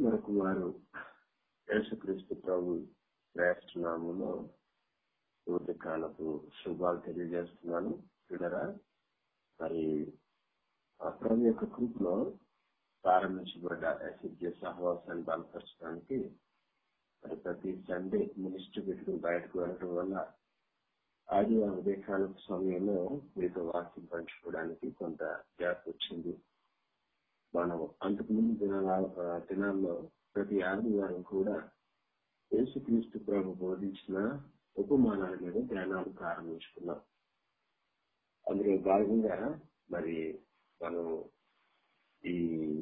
మరొక వారు యేసుక్రీస్తు ప్రభు శ్రేష్ఠనామంలో కాలపు శుభాలు తెలియజేస్తున్నాను వినరా మరి ఆ ప్రభు యొక్క కృపలో ప్రారంభించబడ్డ ఎస్ఎస్జే సహవాసాన్ని బలపరచడానికి మరి ప్రతి సండే మినిస్టర్ పెట్టుకుని బయటకు వెళ్ళడం వల్ల ఆదివారం ఉదయకాలపు సమయంలో మీతో వాక్యం పంచుకోవడానికి కొంత గ్యాప్ వచ్చింది మనం అంతకుముందు దినాల దినాల్లో ప్రతి ఆదివారం కూడా యేసుక్రీస్తు ప్రభు బోధించిన ఉపమానాల మీద ధ్యానాలు ప్రారంభించుకున్నాం అందులో భాగంగా మరి మనం ఈ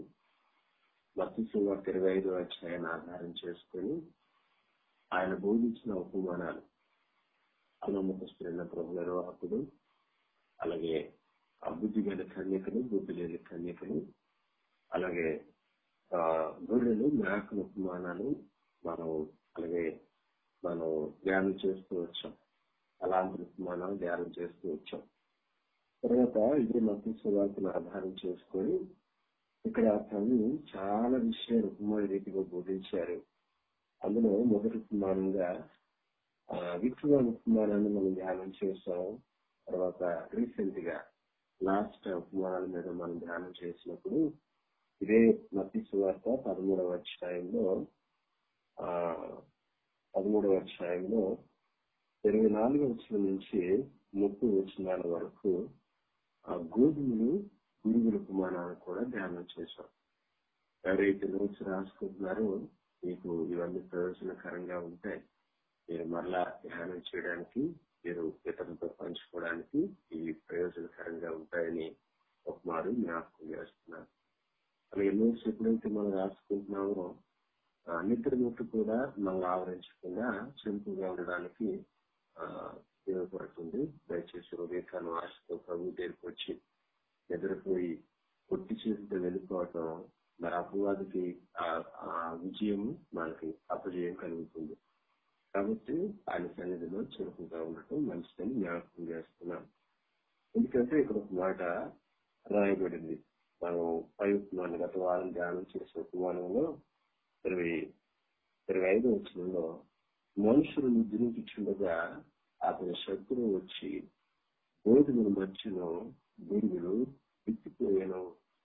మత్స్య ఇరవై ఐదు అధ్యాయాన్ని ఆధారం చేసుకుని ఆయన బోధించిన ఉపమానాలు అన్నముఖస్తున్న ప్రభు నిర్వాహకుడు అలాగే బుద్ధి గల కన్యకలు బుద్ధి లేని కన్యకలు అలాగే గొర్రెలు మేకల ఉపమానాలు మనం అలాగే మనం ధ్యానం చేస్తూ వచ్చాం అలాంటి ఉపమానాలు ధ్యానం చేస్తూ వచ్చాం తర్వాత ఇదే మత్స్య వార్తను ఆధారం చేసుకొని ఇక్కడ తను చాలా విషయాలు ఉపమాన రీతిగా బోధించారు అందులో మొదటి ఉపమానంగా విక్రమ ఉపమానాన్ని మనం ధ్యానం చేసాం తర్వాత రీసెంట్ గా లాస్ట్ ఉపమానాల మీద మనం ధ్యానం చేసినప్పుడు ఇదే మత్తి సువార్త పదమూడవ అధ్యాయంలో ఆ పదమూడవ అధ్యాయంలో ఇరవై నాలుగు వచ్చిన నుంచి ముప్పై వచ్చినాల వరకు ఆ గోధుమలు గురుగుల ఉపమానాన్ని కూడా ధ్యానం చేశాం ఎవరైతే నోట్స్ రాసుకుంటున్నారో మీకు ఇవన్నీ ప్రయోజనకరంగా ఉంటాయి మీరు మరలా ధ్యానం చేయడానికి మీరు ఇతరులతో పంచుకోవడానికి ఇవి ప్రయోజనకరంగా ఉంటాయని ఒక మారు జ్ఞాపకం చేస్తున్నారు అలాగే నోట్స్ ఎప్పుడైతే మనం రాసుకుంటున్నామో నిద్ర నోట్లు కూడా మనం ఆవరించకుండా సింపుల్గా ఉండడానికి ఉపయోగపడుతుంది దయచేసి ఉదయకాలం ఆశతో ప్రభు దగ్గరికి వచ్చి నిద్రపోయి పొట్టి చేతితో వెళ్ళిపోవటం మరి అపవాదికి ఆ విజయం మనకి అపజయం కలుగుతుంది కాబట్టి ఆయన సన్నిధిలో చురుకుగా ఉండటం మంచిదని జ్ఞాపకం చేస్తున్నాం ఎందుకంటే ఇక్కడ ఒక మాట రాయబడింది మనం పై ఉపమానం గత వారం ధ్యానం చేసే ఉపమానంలో ఇరవై ఇరవై ఐదు వచ్చినంలో మనుషులు నిద్రించుండగా అతని శత్రువు వచ్చి గోధుమల మధ్యలో గురుగులు ఎత్తిపోయాను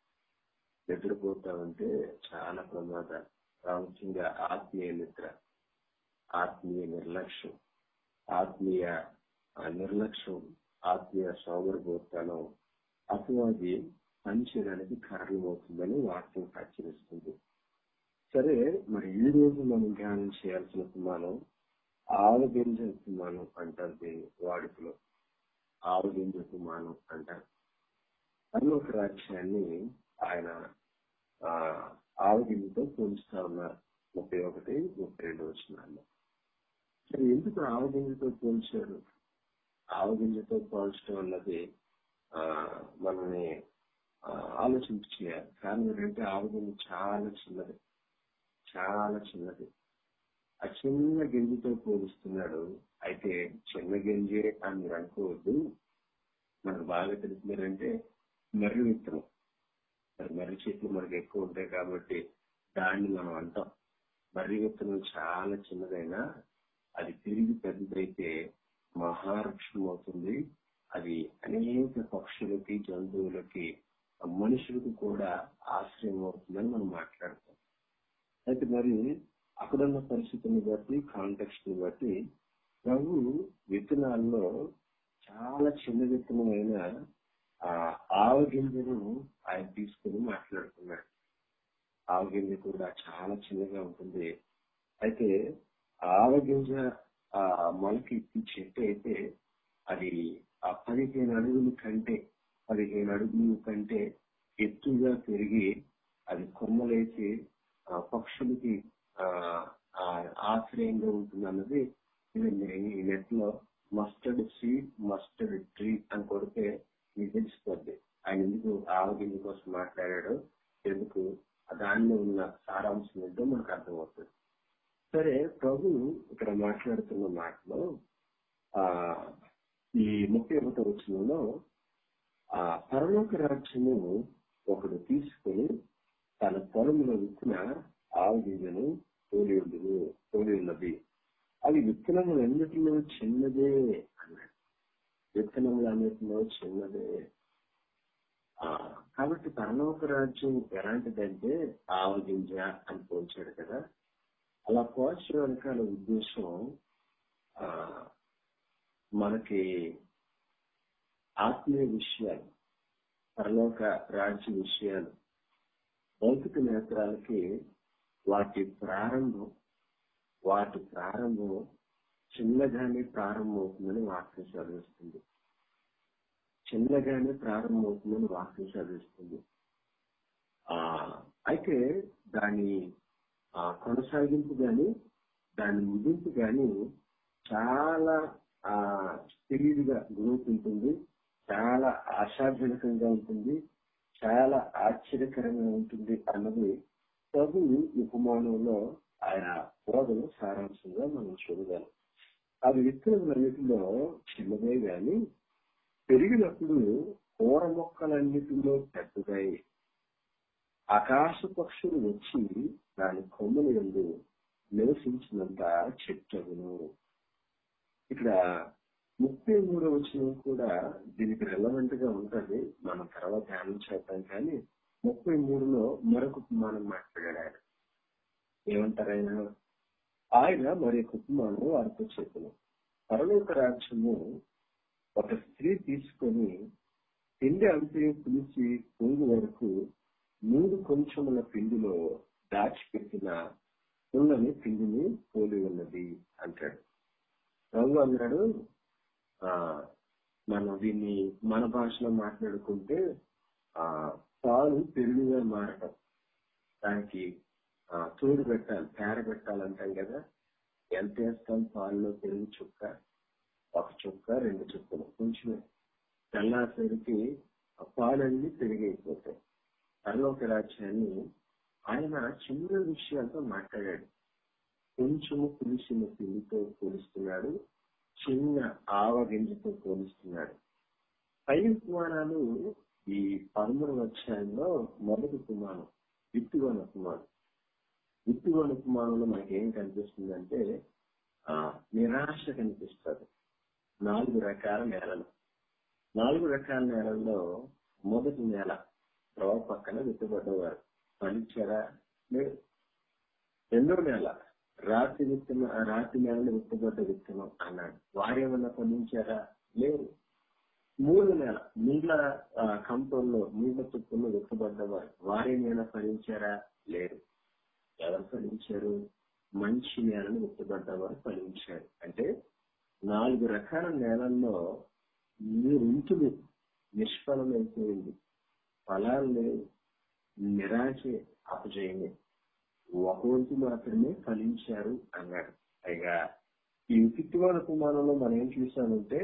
నిద్రపోతామంటే చాలా ప్రమాదం ప్రాముఖ్యంగా ఆత్మీయ నిద్ర ఆత్మీయ నిర్లక్ష్యం ఆత్మీయ నిర్లక్ష్యం ఆత్మీయ సౌమరభూతనం అపవాది పనిచేయడానికి కారణమవుతుందని వాక్యం హెచ్చరిస్తుంది సరే మరి ఈ రోజు మనం ధ్యానం చేయాల్సిన ఉపమానం ఆవగింజ ఉపమానం అంటారు దీన్ని వాడుకలో ఆవగింజ ఉపమానం అంటారు పరలోక రాజ్యాన్ని ఆయన ఆవగింజతో పోలుస్తా ఉన్నారు ముప్పై ఒకటి ముప్పై రెండు వచ్చినాల్లో సరే ఎందుకు ఆవగింజతో పోల్చారు ఆవగింజతో పోల్చడం అన్నది ఆ మనల్ని ఆలోచించి చేయాలి కారణం ఏంటంటే ఆవగింజ చాలా చిన్నది చాలా చిన్నది ఆ చిన్న గింజతో పోలుస్తున్నాడు అయితే చిన్న గింజే అని మీరు అనుకోవద్దు మనకు బాగా తెలిసినారంటే మర్రి విత్తనం మరి మర్రి చెట్లు మనకు ఎక్కువ ఉంటాయి కాబట్టి దాన్ని మనం అంటాం మర్రి విత్తనం చాలా చిన్నదైనా అది తిరిగి పెద్దదైతే మహావృక్షం అవుతుంది అది అనేక పక్షులకి జంతువులకి మనుషులకు కూడా ఆశ్రయం అవుతుందని మనం మాట్లాడతాం అయితే మరి అక్కడున్న పరిస్థితిని బట్టి కాంటెక్స్ట్ ని బట్టి ప్రభు విత్తనాల్లో చాలా చిన్న విత్తనమైన ఆ ఆవగింజను ఆయన తీసుకుని మాట్లాడుతున్నాడు ఆవగింజ కూడా చాలా చిన్నగా ఉంటుంది అయితే ఆవగింజ ఆ మొలకి చెట్టు అయితే అది ఆ పదిహేను అడుగుల కంటే పదిహేను అడుగుల కంటే ఎత్తుగా పెరిగి అది కొమ్మలేసి పక్షులకి ఆశ్రయంగా ఉంటుంది అన్నది ఈ నెట్ లో మస్టర్డ్ సీడ్ మస్టర్డ్ ట్రీ అని కొడితే మీకు తెలిసిపోద్ది ఆయన ఎందుకు ఆవగింజ కోసం మాట్లాడాడు ఎందుకు దానిలో ఉన్న సారాంశం ఏంటో మనకు అర్థమవుతుంది సరే ప్రభు ఇక్కడ మాట్లాడుతున్న మాటలో ఆ ఈ ముప్పై ఒకటో వచ్చినలో ఆ పరలోక రాజ్యము ఒకడు తీసుకొని తన పొలంలో విత్తిన ఆవుని విత్తనములన్నిటిలో చిన్నదే అన్నాడు విత్తనములన్నిటిలో చిన్నదే ఆ కాబట్టి పరలోక రాజ్యం ఎలాంటిదంటే ఆవగింజ అని పోల్చాడు కదా అలా పోల్చడం వెనకాల ఉద్దేశం ఆ మనకి ఆత్మీయ విషయాలు పరలోక రాజ్య విషయాలు భౌతిక నేత్రాలకి వాటి ప్రారంభం వాటి ప్రారంభం చిన్నగానే ప్రారంభమవుతుందని వాక్యం చదివిస్తుంది చిన్నగానే ప్రారంభమవుతుందని వాక్యం చదివిస్తుంది ఆ అయితే దాని ఆ కొనసాగింపు గాని దాని ముగింపు గాని చాలా ఆ స్పీడ్ గా గ్రోత్ ఉంటుంది చాలా ఆశాజనకంగా ఉంటుంది చాలా ఆశ్చర్యకరంగా ఉంటుంది అన్నది ప్రభు ఉపమానంలో ఆయన బోధన సారాంశంగా మనం చూడగలం అది విత్తనములన్నిటిలో చిన్నదే గాని పెరిగినప్పుడు కూర మొక్కలన్నిటిలో పెద్దదాయి ఆకాశ పక్షులు వచ్చి దాని కొమ్మల ఎందు నివసించినంత చెట్టగును ఇక్కడ ముప్పై మూడో వచ్చిన కూడా దీనికి రెలవెంట్ గా ఉంటది మనం తర్వాత ధ్యానం చేద్దాం కానీ ముప్పై మూడులో మరొక ఉపమానం మాట్లాడాడు ఆయన ఏమంటారు ఆయన ఆయన మరి ఉపమానం వారితో చెప్పిన పరలోక రాజ్యము ఒక స్త్రీ తీసుకొని పిండి అంతే పిలిచి పొంగు వరకు మూడు కొంచెముల పిండిలో దాచిపెట్టిన పుల్లని పిండిని పోలి ఉన్నది అంటాడు ప్రభు అన్నాడు ఆ మనం దీన్ని మన భాషలో మాట్లాడుకుంటే ఆ పాలు పెరుగుగా మారటం దానికి ఆ, తోడు పెట్టాలి పేర పెట్టాలంటాం కదా ఎంత వేస్తాం పాలలో పెరుగు చుక్క ఒక చుక్క రెండు చుక్కలు కొంచెం తెల్లాసరికి ఆ పాలన్నీ పెరిగైపోతాయి పరలోక రాజ్యాన్ని ఆయన చిన్న విషయాలతో మాట్లాడాడు కొంచెము పులిసిన పిండితో పోలిస్తున్నాడు చిన్న ఆవగింజతో పోలిస్తున్నాడు పై ఉపమానాలు ఈ పదమూడు అధ్యాయంలో మొదటి ఉపమానం విత్తుగోన ఉపమానం విత్తుగోన ఉపమానంలో మనకి ఏం కనిపిస్తుందంటే ఆ నిరాశ కనిపిస్తుంది నాలుగు రకాల నేలలు నాలుగు రకాల నేలల్లో మొదటి నేల ద్రవ పక్కన విత్తుబడ్డవారు ఫలించారా లేదు రెండో నేల రాతి విత్తనం రాతి నేలను విత్తబడ్డ విత్తనం అన్నాడు వారేమన్నా ఫలించారా లేరు మూడు నెల నీళ్ళ ఆ, కంపంలో నీళ్ళ చుట్టూలో విత్తబడ్డవారు వారేమైనా ఫలించారా లేరు ఎవరు ఫలించారు మంచి నేలను విత్తబడ్డవారు ఫలించారు అంటే నాలుగు రకాల నేలల్లో మూడింతులు నిష్ఫలమైపోయింది ఫలాలు లేవు నిరాశ అపజయమే ఒక వంతు మాత్రమే ఫలించారు అన్నాడు పైగా ఈ విత్తువాల కుమారంలో మనం ఏం చూసామంటే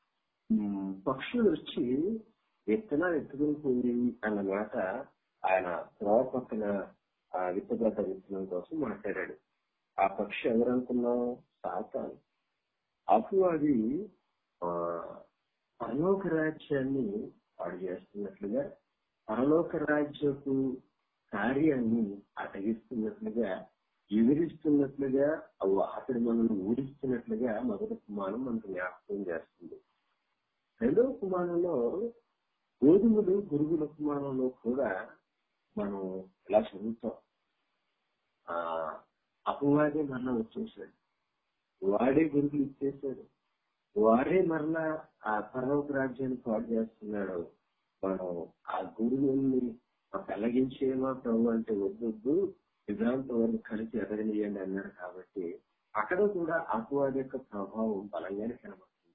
ఉమ్, పక్షులు వచ్చి విత్తనాలు ఎత్తుకుని పోయింది అన్న మాట ఆయన త్రోవ పక్కన ఆ విత్తబడ్డ విత్తనం కోసం మాట్లాడాడు ఆ పక్షి ఎవరనుకున్నాం సాతాను అప్పుడు అది ఆ పరలోక రాజ్యాన్ని పాడు చేస్తున్నట్లుగా పరలోక రాజ్యపు కార్యాన్ని అటగిస్తున్నట్లుగా వివరిస్తున్నట్లుగా అవ్వ అతడు మనల్ని ఊడిస్తున్నట్లుగా మొదటి కుమారం మనకు జ్ఞాపకం చేస్తుంది రెండవ కుమారంలో గోధుమలు గురుగుల కుమారంలో కూడా మనం ఇలా చదువుతాం ఆ అపవాదే మరలా వచ్చేసాడు వాడే గురుగులు ఇచ్చేసాడు వాడే మరలా ఆ పర్వత రాజ్యాన్ని పాడు చేస్తున్నాడు మనం ఆ గురువుల్ని పెళ్ళగించేమా ప్రభు అంటే వద్దొద్దు విధాంత వరకు కలిసి ఎదగనియండి అన్నాడు కాబట్టి అక్కడ కూడా అపవాది యొక్క ప్రభావం బలంగానే కనబడుతుంది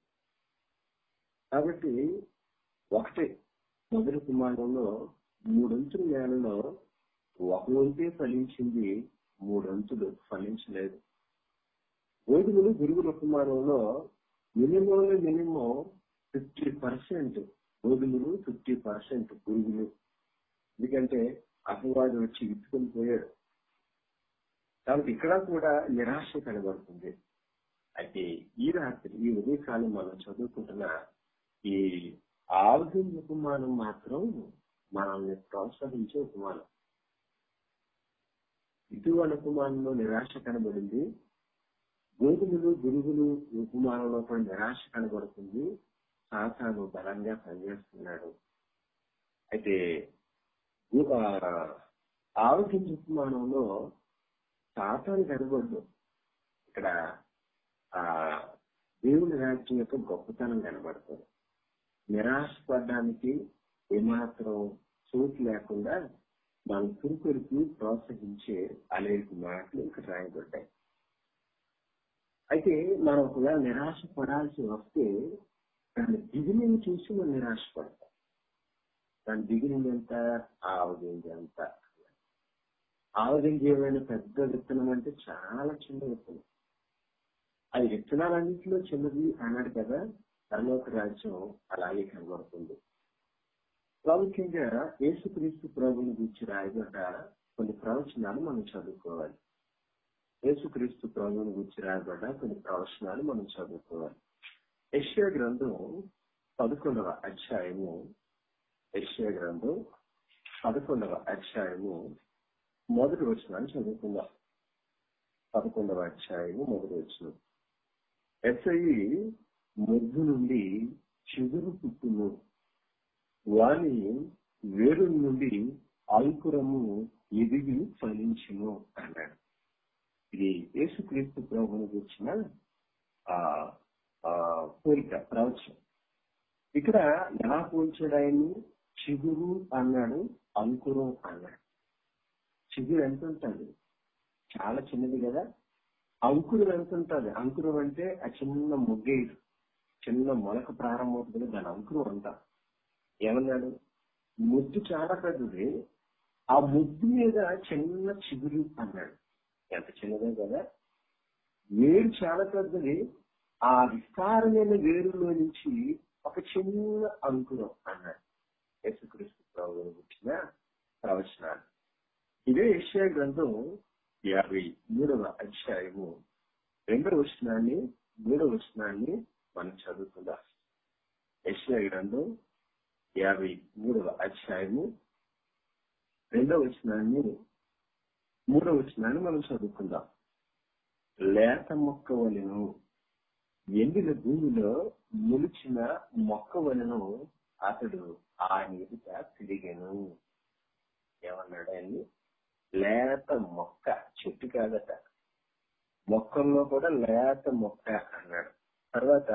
కాబట్టి ఒకటే మొదటి కుమారంలో మూడొంతుల నేలలో ఒక వంతే ఫలించింది మూడొంతులు ఫలించలేదు గోధుమలు గురుగుల కుమారంలో మినిమం మినిమం ఫిఫ్టీ పర్సెంట్ గోధుమలు ఫిఫ్టీ పర్సెంట్ గురుగులు ఎందుకంటే అపవాదం వచ్చి విత్తుకొని పోయాడు కాబట్టి ఇక్కడ కూడా నిరాశ కనబడుతుంది అయితే ఈ రాత్రి ఈ ఉదయకాలం మనం చదువుకుంటున్న ఈ ఆవుదం ఉపమానం మాత్రం మనల్ని ప్రోత్సహించే ఉపమానం ఇటువంటి ఉపమానంలో నిరాశ కనబడింది గోధుమలు గురుగులు ఉపమానంలో కూడా నిరాశ కనబడుతుంది సాతాను బలంగా పనిచేస్తున్నాడు అయితే గు- ఆ, ఆరోగ్యం ఉపమానంలో సాతాను కనబడదు ఇక్కడ ఆ దేవుని రాజ్యం యొక్క గొప్పతనం కనబడుతుంది నిరాశపడడానికి ఏమాత్రం చోటు లేకుండా మన తురుకురికి ప్రోత్సహించే అనేక మాటలు ఇక్కడ రాయబడ్డాయి అయితే మనం ఒకవేళ నిరాశ పడాల్సి వస్తే దాని దిగుని చూసి మనం నిరాశపడతాం దాని దిగుని ఎంత ఆవగింజ ఎంత ఆవగింజ ఏమైనా పెద్ద విత్తనం అంటే చాలా చిన్న విత్తనం అది విత్తనాలన్నింటిలో చిన్నది అన్నాడు కదా పరలోక రాజ్యం అలాగే కనబడుతుంది ప్రాముఖ్యంగా యేసుక్రీస్తు ప్రభుని గురించి రాయబడ్డ కొన్ని ప్రవచనాలు మనం చదువుకోవాలి యేసుక్రీస్తు ప్రభుని గురించి రాయబడ్డ కొన్ని ప్రవచనాలు మనం చదువుకోవాలి యశ్యా గ్రంథం పదకొండవ అధ్యాయము యశ్యా గ్రంథం పదకొండవ అధ్యాయము మొదటి వచనాన్ని చదువుకుందాం పదకొండవ అధ్యాయము మొదటి వచనం ఎస్ఐ ముగ్గు నుండి చిగురు పుట్టును వాని వేరు నుండి అంకురము ఎదిగి ఫలించును అన్నాడు ఇది యేసుక్రీస్తు ప్రభుని గురించిన ఆ ఆ పోలిక ప్రవచనం ఇక్కడ ఎలా పోల్చాడు ఆయన్ని చిగురు అన్నాడు అంకురం అన్నాడు చిగురు ఎంత ఉంటుంది చాలా చిన్నది కదా అంకురం ఎంత ఉంటుంది అంకురం అంటే ఆ చిన్న ముగ్గేడు చిన్న మొలక ప్రారంభమవుతుంది దాని అంకురం అంటారు ఏమన్నాడు ముద్దు చాలా పెద్దది ఆ ముద్దు మీద చిన్న చిగురు అన్నాడు ఎంత చిన్నదే కదా వేరు చాలా పెద్దది ఆ విస్తారమైన వేరులో నుంచి ఒక చిన్న అంకురం అన్నాడు యేసుక్రీస్తు ప్రభు వచ్చిన ప్రవచనాలు ఇదే ఏషియా గ్రంథం యాభై మూడవ అధ్యాయము రెండవ వచనాన్ని మూడవ వచనాన్ని మనం చదువుకుందాం ఏషియా గ్రంథం యాభై మూడవ అధ్యాయము రెండవ వచనాన్ని మూడవ వచనాన్ని మనం చదువుకుందాం లేత మొక్క వలెను ఎండిన భూమిలో మొలిచిన మొక్క వలెను అతడు ఆయన ఎదుట తిరిగాను ఏమన్నాడు ఆయన్ని లేత మొక్క చెట్టు కాదట మొక్కల్లో కూడా లేత మొక్క అన్నాడు తర్వాత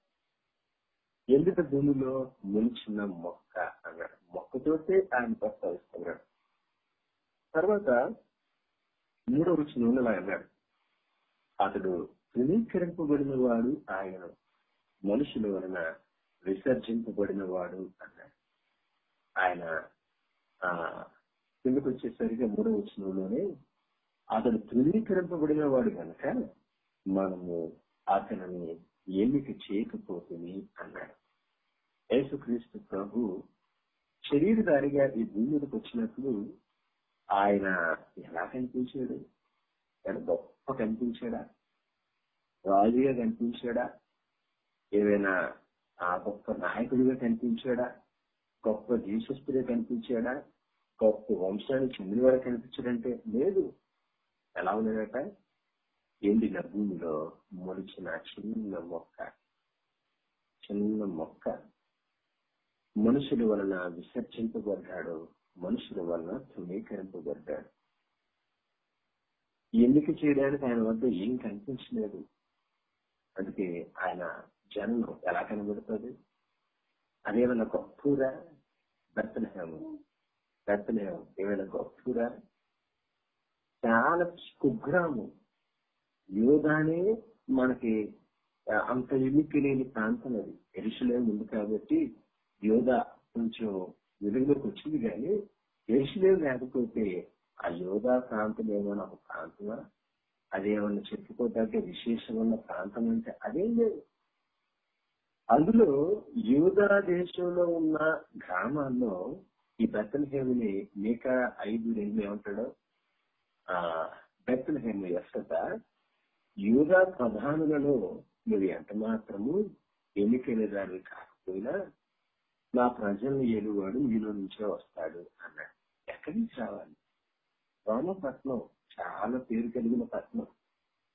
ఎండిన భూమిలో మొలిచిన మొక్క అన్నాడు మొక్కతోటే ఆయన ప్రస్తావిస్తున్నాడు తర్వాత మూడో వచనంలో అన్నాడు అతడు ధృవీకరింపబడిన వాడు ఆయన మనుషుల వలన విసర్జింపబడిన వాడు అన్నాడు ఆయన ఆ కిందకు వచ్చేసరిగా మూడో వచనంలోనే అతడు ధృవీకరింపబడిన వాడు కనుక మనము అతనిని ఎన్నిక చేయకపోతుంది అన్నాడు యేసుక్రీస్తు ప్రభు శరీరధారిగా ఈ భూమి మీదకి వచ్చినప్పుడు ఆయన ఎలా కనిపించాడు ఆయన గొప్ప కనిపించాడా రాజుగా కనిపించాడా ఏదైనా ఆ గొప్ప నాయకుడిగా కనిపించాడా గొప్ప దేశస్తుడిగా కనిపించాడా గొప్ప వంశానికి చెందినవాడు కనిపించాడంటే లేదు ఎలా ఉన్నాడట ఎండిన భూమిలో మొలిచిన చిన్న మొక్క చిన్న మొక్క మనుషుల వలన విసర్జింపబడ్డాడు మనుషుల వలన తృణీకరింపబడ్డాడు ఎన్నిక చేయడానికి ఆయన వద్ద ఏం కనిపించలేదు అందుకే ఆయన జన్మం ఎలా కనబడుతుంది అదేమైనా గొప్పరా బెత్తలహేము బెత్తలహేము ఏమైనా గొప్పరా చాలా కుగ్రామం యోగానే మనకి ఆ, అంత ఎన్నిక లేని ప్రాంతం అది ఎరుసలేం ఉంది కాబట్టి యోగా కొంచెం వెలుగులోకి వచ్చింది కానీ ఎరుసలేం లేకపోతే ఆ యోగా ప్రాంతం ఏమైనా ఒక ప్రాంతమా అదేమన్నా చెప్పుకోదగ్గ విశేషమైన ప్రాంతం అంటే అదేం లేదు అందులో యూదా దేశంలో ఉన్న గ్రామాల్లో ఈ బెత్తలహేమిని మీక ఐదు రెండు ఏమంటాడు ఆ బెత్తలహేమి ఎస్సట యూదా ప్రధానులలో నువ్వు ఎంత మాత్రము ఎన్నికైన దాన్ని కాకపోయినా నా ప్రజలను ఏలువాడు మీలో నుంచే వస్తాడు అన్నాడు ఎక్కడి నుంచి రావాలి రోమపట్నం చాలా పేరు కలిగిన పట్నం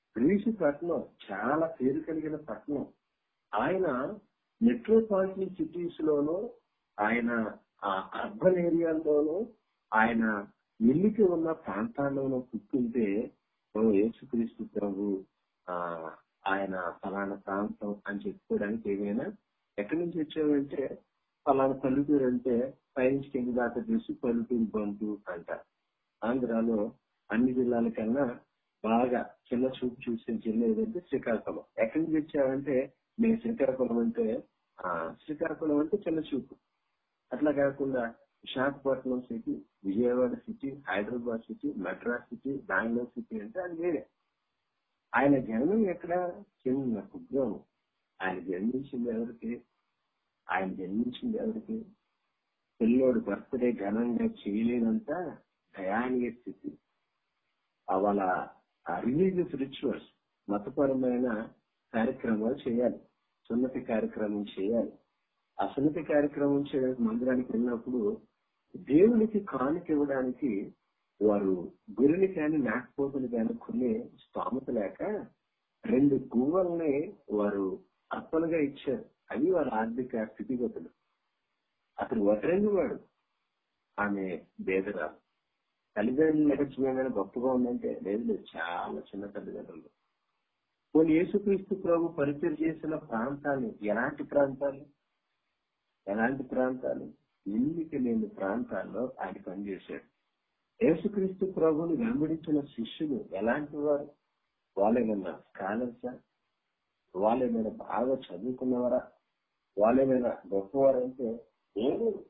గ్రీసు పట్టణం చాలా పేరు కలిగిన పట్టణం ఆయన మెట్రోపాలిటన్ సిటీస్ లోనూ ఆయన ఆ అర్బన్ ఏరియాల్లోనూ ఆయన ఎన్నిక ఉన్న ప్రాంతాల్లోనూ పుట్టుంటే ఓ యేసుక్రీస్తు ప్రభు ఆ ఆయన ఫలానా ప్రాంతం అని చెప్పుకోవడానికి ఏమైనా ఎక్కడి నుంచి వచ్చావంటే ఫలానా పల్లెటూరు అంటే పైనుంచి కింద దాకా చూసి పల్లెటూరు బంటు అంట ఆంధ్రాలో అన్ని జిల్లాల కన్నా బాగా చిన్న చూపు చూసిన జిల్లా ఏదంటే శ్రీకాకుళం ఎక్కడి నుంచి వచ్చావంటే నేను శ్రీకాకుళం అంటే ఆ శ్రీకాకుళం అంటే చిన్న చూపు అట్లా కాకుండా Visakhapatnam city Vijayawada city Hyderabad city Madras city Bengaluru city అంటే అది వేరే ఆయన జన్మం ఎక్కడ చిన్న కుగ్రం ఆయన జన్మించింది ఎవరికి ఆయన జన్మించింది ఎవరికి పిల్లోడు బర్త్డే ఘనంగా చేయలేనంత దయానీయ స్థితి వాళ్ళ రిలీజియస్ రిచువల్స్ మతపరమైన కార్యక్రమాలు చేయాలి సున్నతి కార్యక్రమం చేయాలి ఆ సున్నతి కార్యక్రమం చేయడానికి మందిరానికి వెళ్ళినప్పుడు దేవునికి కానుక ఇవ్వడానికి వారు గురిని కానీ మేకపోతులు కానీ కొన్ని స్తోమత లేక రెండు గువ్వల్ని వారు అర్పణగా ఇచ్చారు అవి వారి ఆర్థిక స్థితిగతులు అతను వడ్రంగి వాడు ఆమె బేదరాలు తల్లిదండ్రుల నేపథ్యం గొప్పగా ఉందంటే లేదు లేదు చాలా చిన్న తల్లిదండ్రులు కొన్ని యేసుక్రీస్తు ప్రభు పరిచయం చేసిన ప్రాంతాలు ఎలాంటి ప్రాంతాలు ఎలాంటి ప్రాంతాలు ఎన్నిక లేని ప్రాంతాల్లో ఆయన పనిచేశాడు యేసుక్రీస్తు ప్రభుని వెంబడించిన శిష్యులు ఎలాంటి వారు వాళ్ళేమైనా స్కాలర్సా వాళ్ళేమైనా బాగా చదువుకున్నవారా వాళ్ళేమైనా గొప్పవారంటే ఏం లేదు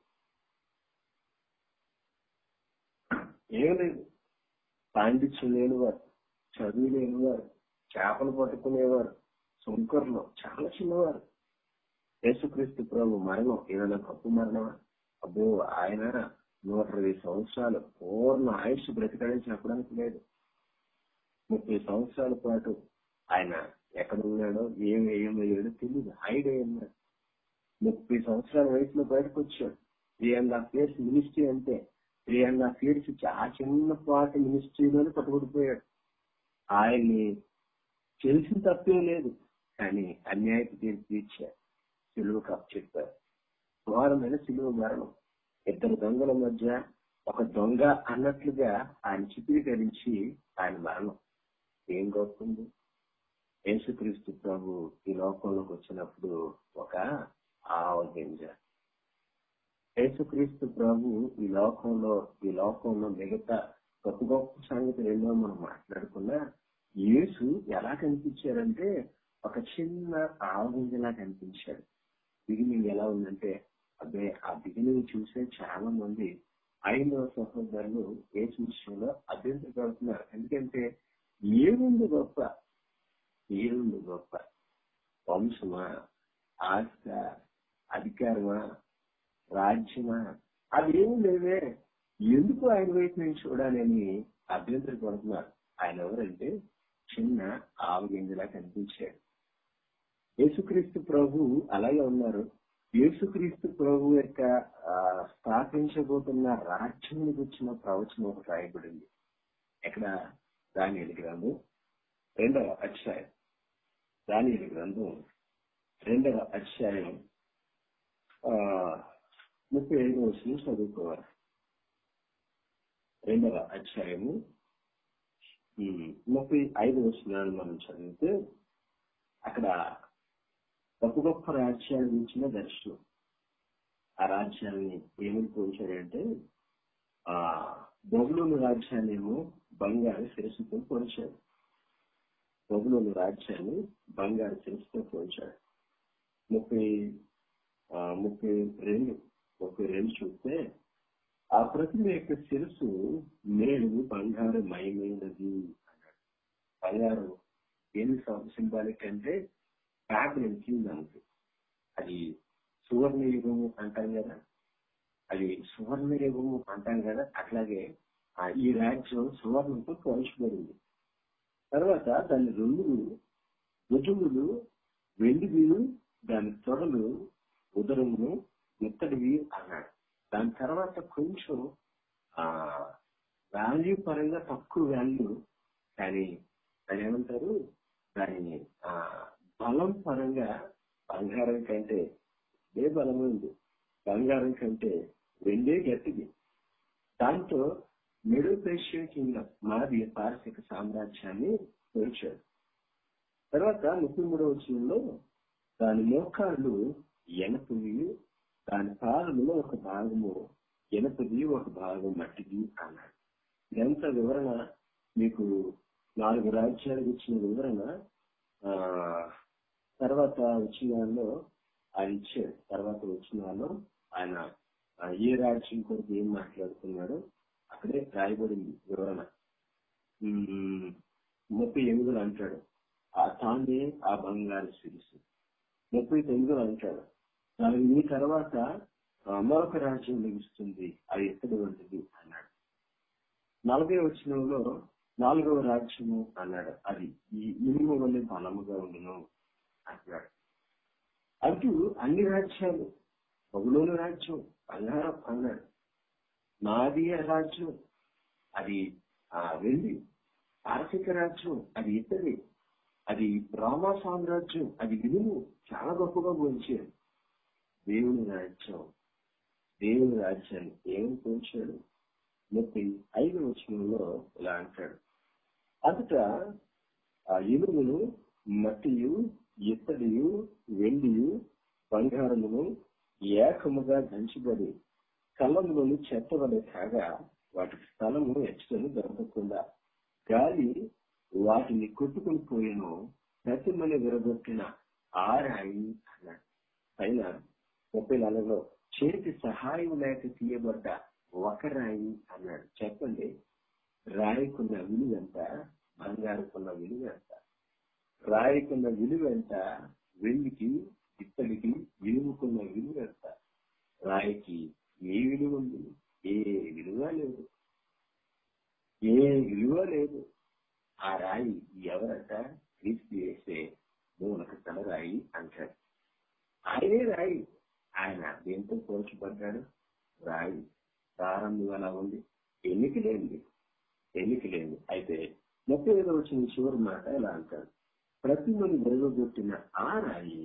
ఏం లేదు పాండిత్యం లేనివారు చదువు లేనివారు చేపలు పట్టుకునేవారు సుంకర్లు చాలా చిన్నవారు యేసుక్రీస్తు ప్రభు మరణం ఏదైనా గొప్ప మరణమా అబ్బో ఆయన నూట ఇరవై సంవత్సరాలు పూర్ణ ఆయుష్ బ్రతికడని చెప్పడానికి లేదు ముప్పై సంవత్సరాల పాటు ఆయన ఎక్కడ ఉన్నాడో ఏం ఏమయ్యాడో తెలియదు హైడ్ అయి ఉన్నాడు ముప్పై సంవత్సరాల వయసులో బయటకు వచ్చాడు three and half years ministry అంటే త్రీ అండ్ హాఫ్ ఇయర్స్ ఆ చిన్న పాట మినిస్ట్రీలోనే పట్టుబడిపోయాడు ఆయన్ని తెలిసిన తప్పేం లేదు కానీ అన్యాయపు తీర్పు తీర్చారు సిలువ కప్ చెప్పారు ఘోరమైన సిలువ మరణం ఇద్దరు దొంగల మధ్య ఒక దొంగ అన్నట్లుగా ఆయన చిత్రీకరించి ఆయన మరణం ఏం గొప్పంది యేసుక్రీస్తు ప్రభు ఈ లోకంలోకి వచ్చినప్పుడు ఒక ఆవ గింజ యేసుక్రీస్తు ప్రభు ఈ లోకంలో ఈ లోకంలో మిగతా గొప్ప గొప్ప సంగతులు ఎన్నో మనం మాట్లాడుకున్నా యేసు ఎలా కనిపించారంటే ఒక చిన్న ఆవగింజలా కనిపించాడు బిగినింగ్ ఎలా ఉందంటే అదే ఆ బిగినింగ్ చూసే చాలా మంది ఐదవ సహోదరులు ఏ విషయంలో అభ్యంతరపడుతున్నారు ఎందుకంటే ఏముంది గొప్ప ఏముంది గొప్ప వంశమా ఆస్త అధికారమా రాజ్యమా అవి ఏమి లేవే ఎందుకు ఆయన వైపు నుంచి చూడాలని అభ్యంతరపడుతున్నారు ఆయన ఎవరంటే చిన్న ఆవగింజలా కనిపించాడు యేసుక్రీస్తు ప్రభు అలాగే ఉన్నారు యేసుక్రీస్తు ప్రభు యొక్క స్థాపించబోతున్న రాజ్యం వచ్చిన ప్రవచనం ఒకటి రాయబడింది ఎక్కడ దాని గ్రంథం రెండవ అధ్యాయం దాని గ్రంథం రెండవ అధ్యాయం ముప్పై ఐదు వచ్చిన చదువుకోవాలి రెండవ అధ్యాయము ముప్పై ఐదు వచ్చినాలు మనం చదివితే అక్కడ గొప్ప గొప్ప రాజ్యాలు ఇచ్చిన దర్శనం ఆ రాజ్యాన్ని ఏమని పోల్చాడంటే ఆ బొగులోని రాజ్యాన్ని ఏమో బంగారు శిరస్సుతో పోల్చాడు బొగులోని రాజ్యాన్ని బంగారు శిరస్సుతో పోల్చాడు ముప్పై ముప్పై రెండు ముప్పై రెండు చూస్తే ఆ ప్రతిమ యొక్క శిరస్సు మేలు బంగారు మయమైనది అన్నాడు బంగారు ఏమి సింబాలిక్ అంటే బ్యాబిలన్ కింగ్ అంతే అది సువర్ణ యుగము అంటాం కదా అది సువర్ణ యుగము అంటాం కదా అట్లాగే ఈ రాజ్యం సువర్ణంతో పోల్చబడింది తర్వాత దాని రెండు భుజములు వెండివి దాని తొడలు ఉదరములు మెత్తడివి అన్నాడు దాని తర్వాత కొంచెం ఆ వాల్యూ పరంగా తక్కువ వాల్యూ కానీ దాని ఏమంటారు దానిని ఆ బలం పరంగా బంగారం కంటే ఏ బలం ఉంది బంగారం కంటే వెండే గట్టిది దాంతో మెడో పేషియా కింగ్డమ్ మాది పారసిక సామ్రాజ్యాన్ని పోల్చాడు తర్వాత ముప్పై మూడవ వచనంలో దాని మోకాళ్ళు ఎనపవి దాని పాదములో ఒక భాగము ఎనపది ఒక భాగం మట్టిది అన్నాడు ఎంత వివరణ మీకు నాలుగు రాజ్యాలకు ఇచ్చిన వివరణ ఆ తర్వాత వచ్చినాల్లో ఆయన ఇచ్చాడు తర్వాత వచ్చినాల్లో ఆయన ఆ, ఏ రాజ్యం కొరకు ఏం మాట్లాడుతున్నాడో అక్కడే రాయబడింది వివరణ ఉమ్, ముప్పై ఎనిమిదిలో అంటాడు ఆ తానే ఆ బంగారు సిరిసు ముప్పై తొమ్మిదిలో అంటాడు దానికి మీ తర్వాత ఆ, మరొక రాజ్యం లభిస్తుంది అది ఎత్తడి వంటిది అన్నాడు నలభై వచనంలో నాలుగవ రాజ్యము అన్నాడు అది ఈ ఇనుము వల్లే బలముగా ఉండును అన్నాడు అంటూ అన్ని రాజ్యాలు బహుళోని రాజ్యం బంగారం అన్నాడు నాదీయ రాజ్యం అది ఆ వెండి ఆర్థిక రాజ్యం అది ఇతడి అది రామా సామ్రాజ్యం అది ఇనుము చాలా గొప్పగా పోల్చాడు దేవుని రాజ్యం దేవుని రాజ్యాన్ని ఏం పోల్చాడు ముప్పై ఐదు వచనంలో ఇలా అంటాడు అంతట ఆ ఇనుమును మట్టియు ఇత్తడియు వెండియు బంగారమును ఏకముగా దంచబడి కళ్ళంలోని చెత్తబడే కాగా వాటికి స్థలము ఎచ్చని దొరకకుండా గాలి వాటిని కొట్టుకుని పోయిను ప్రతిమని విరగొట్టిన ఆరాయి అన్నాడు పైన ముప్పై నాలుగులో చేతి సహాయం లేక తీయబడ్డ ఒక రాయి అన్నాడు చెప్పండి రాయికున్న విలువ ఎంత బంగారుకున్న విలువ ఎంత రాయికున్న విలువ ఎంత వెండికి ఇత్తడికి విలువకున్న విలువ ఎంత రాయికి ఏ విలువ ఉంది ఏ విలువ లేదు ఏ విలువ లేదు ఆ రాయి ఎవరట క్రీస్తు చేసే మూలక తల రాయి అంటాడు ఆయనే రాయి ఆయన దేంతో పోల్చబడ్డాడు రాయి ప్రారంభం ఎలా ఉంది ఎన్నిక లేనిది ఎన్నిక లేనిది అయితే ముప్పై ఐదు వచ్చిన చివరి మాట ఎలా అంటాడు ప్రతిమని వెలుగొట్టిన ఆ రాయి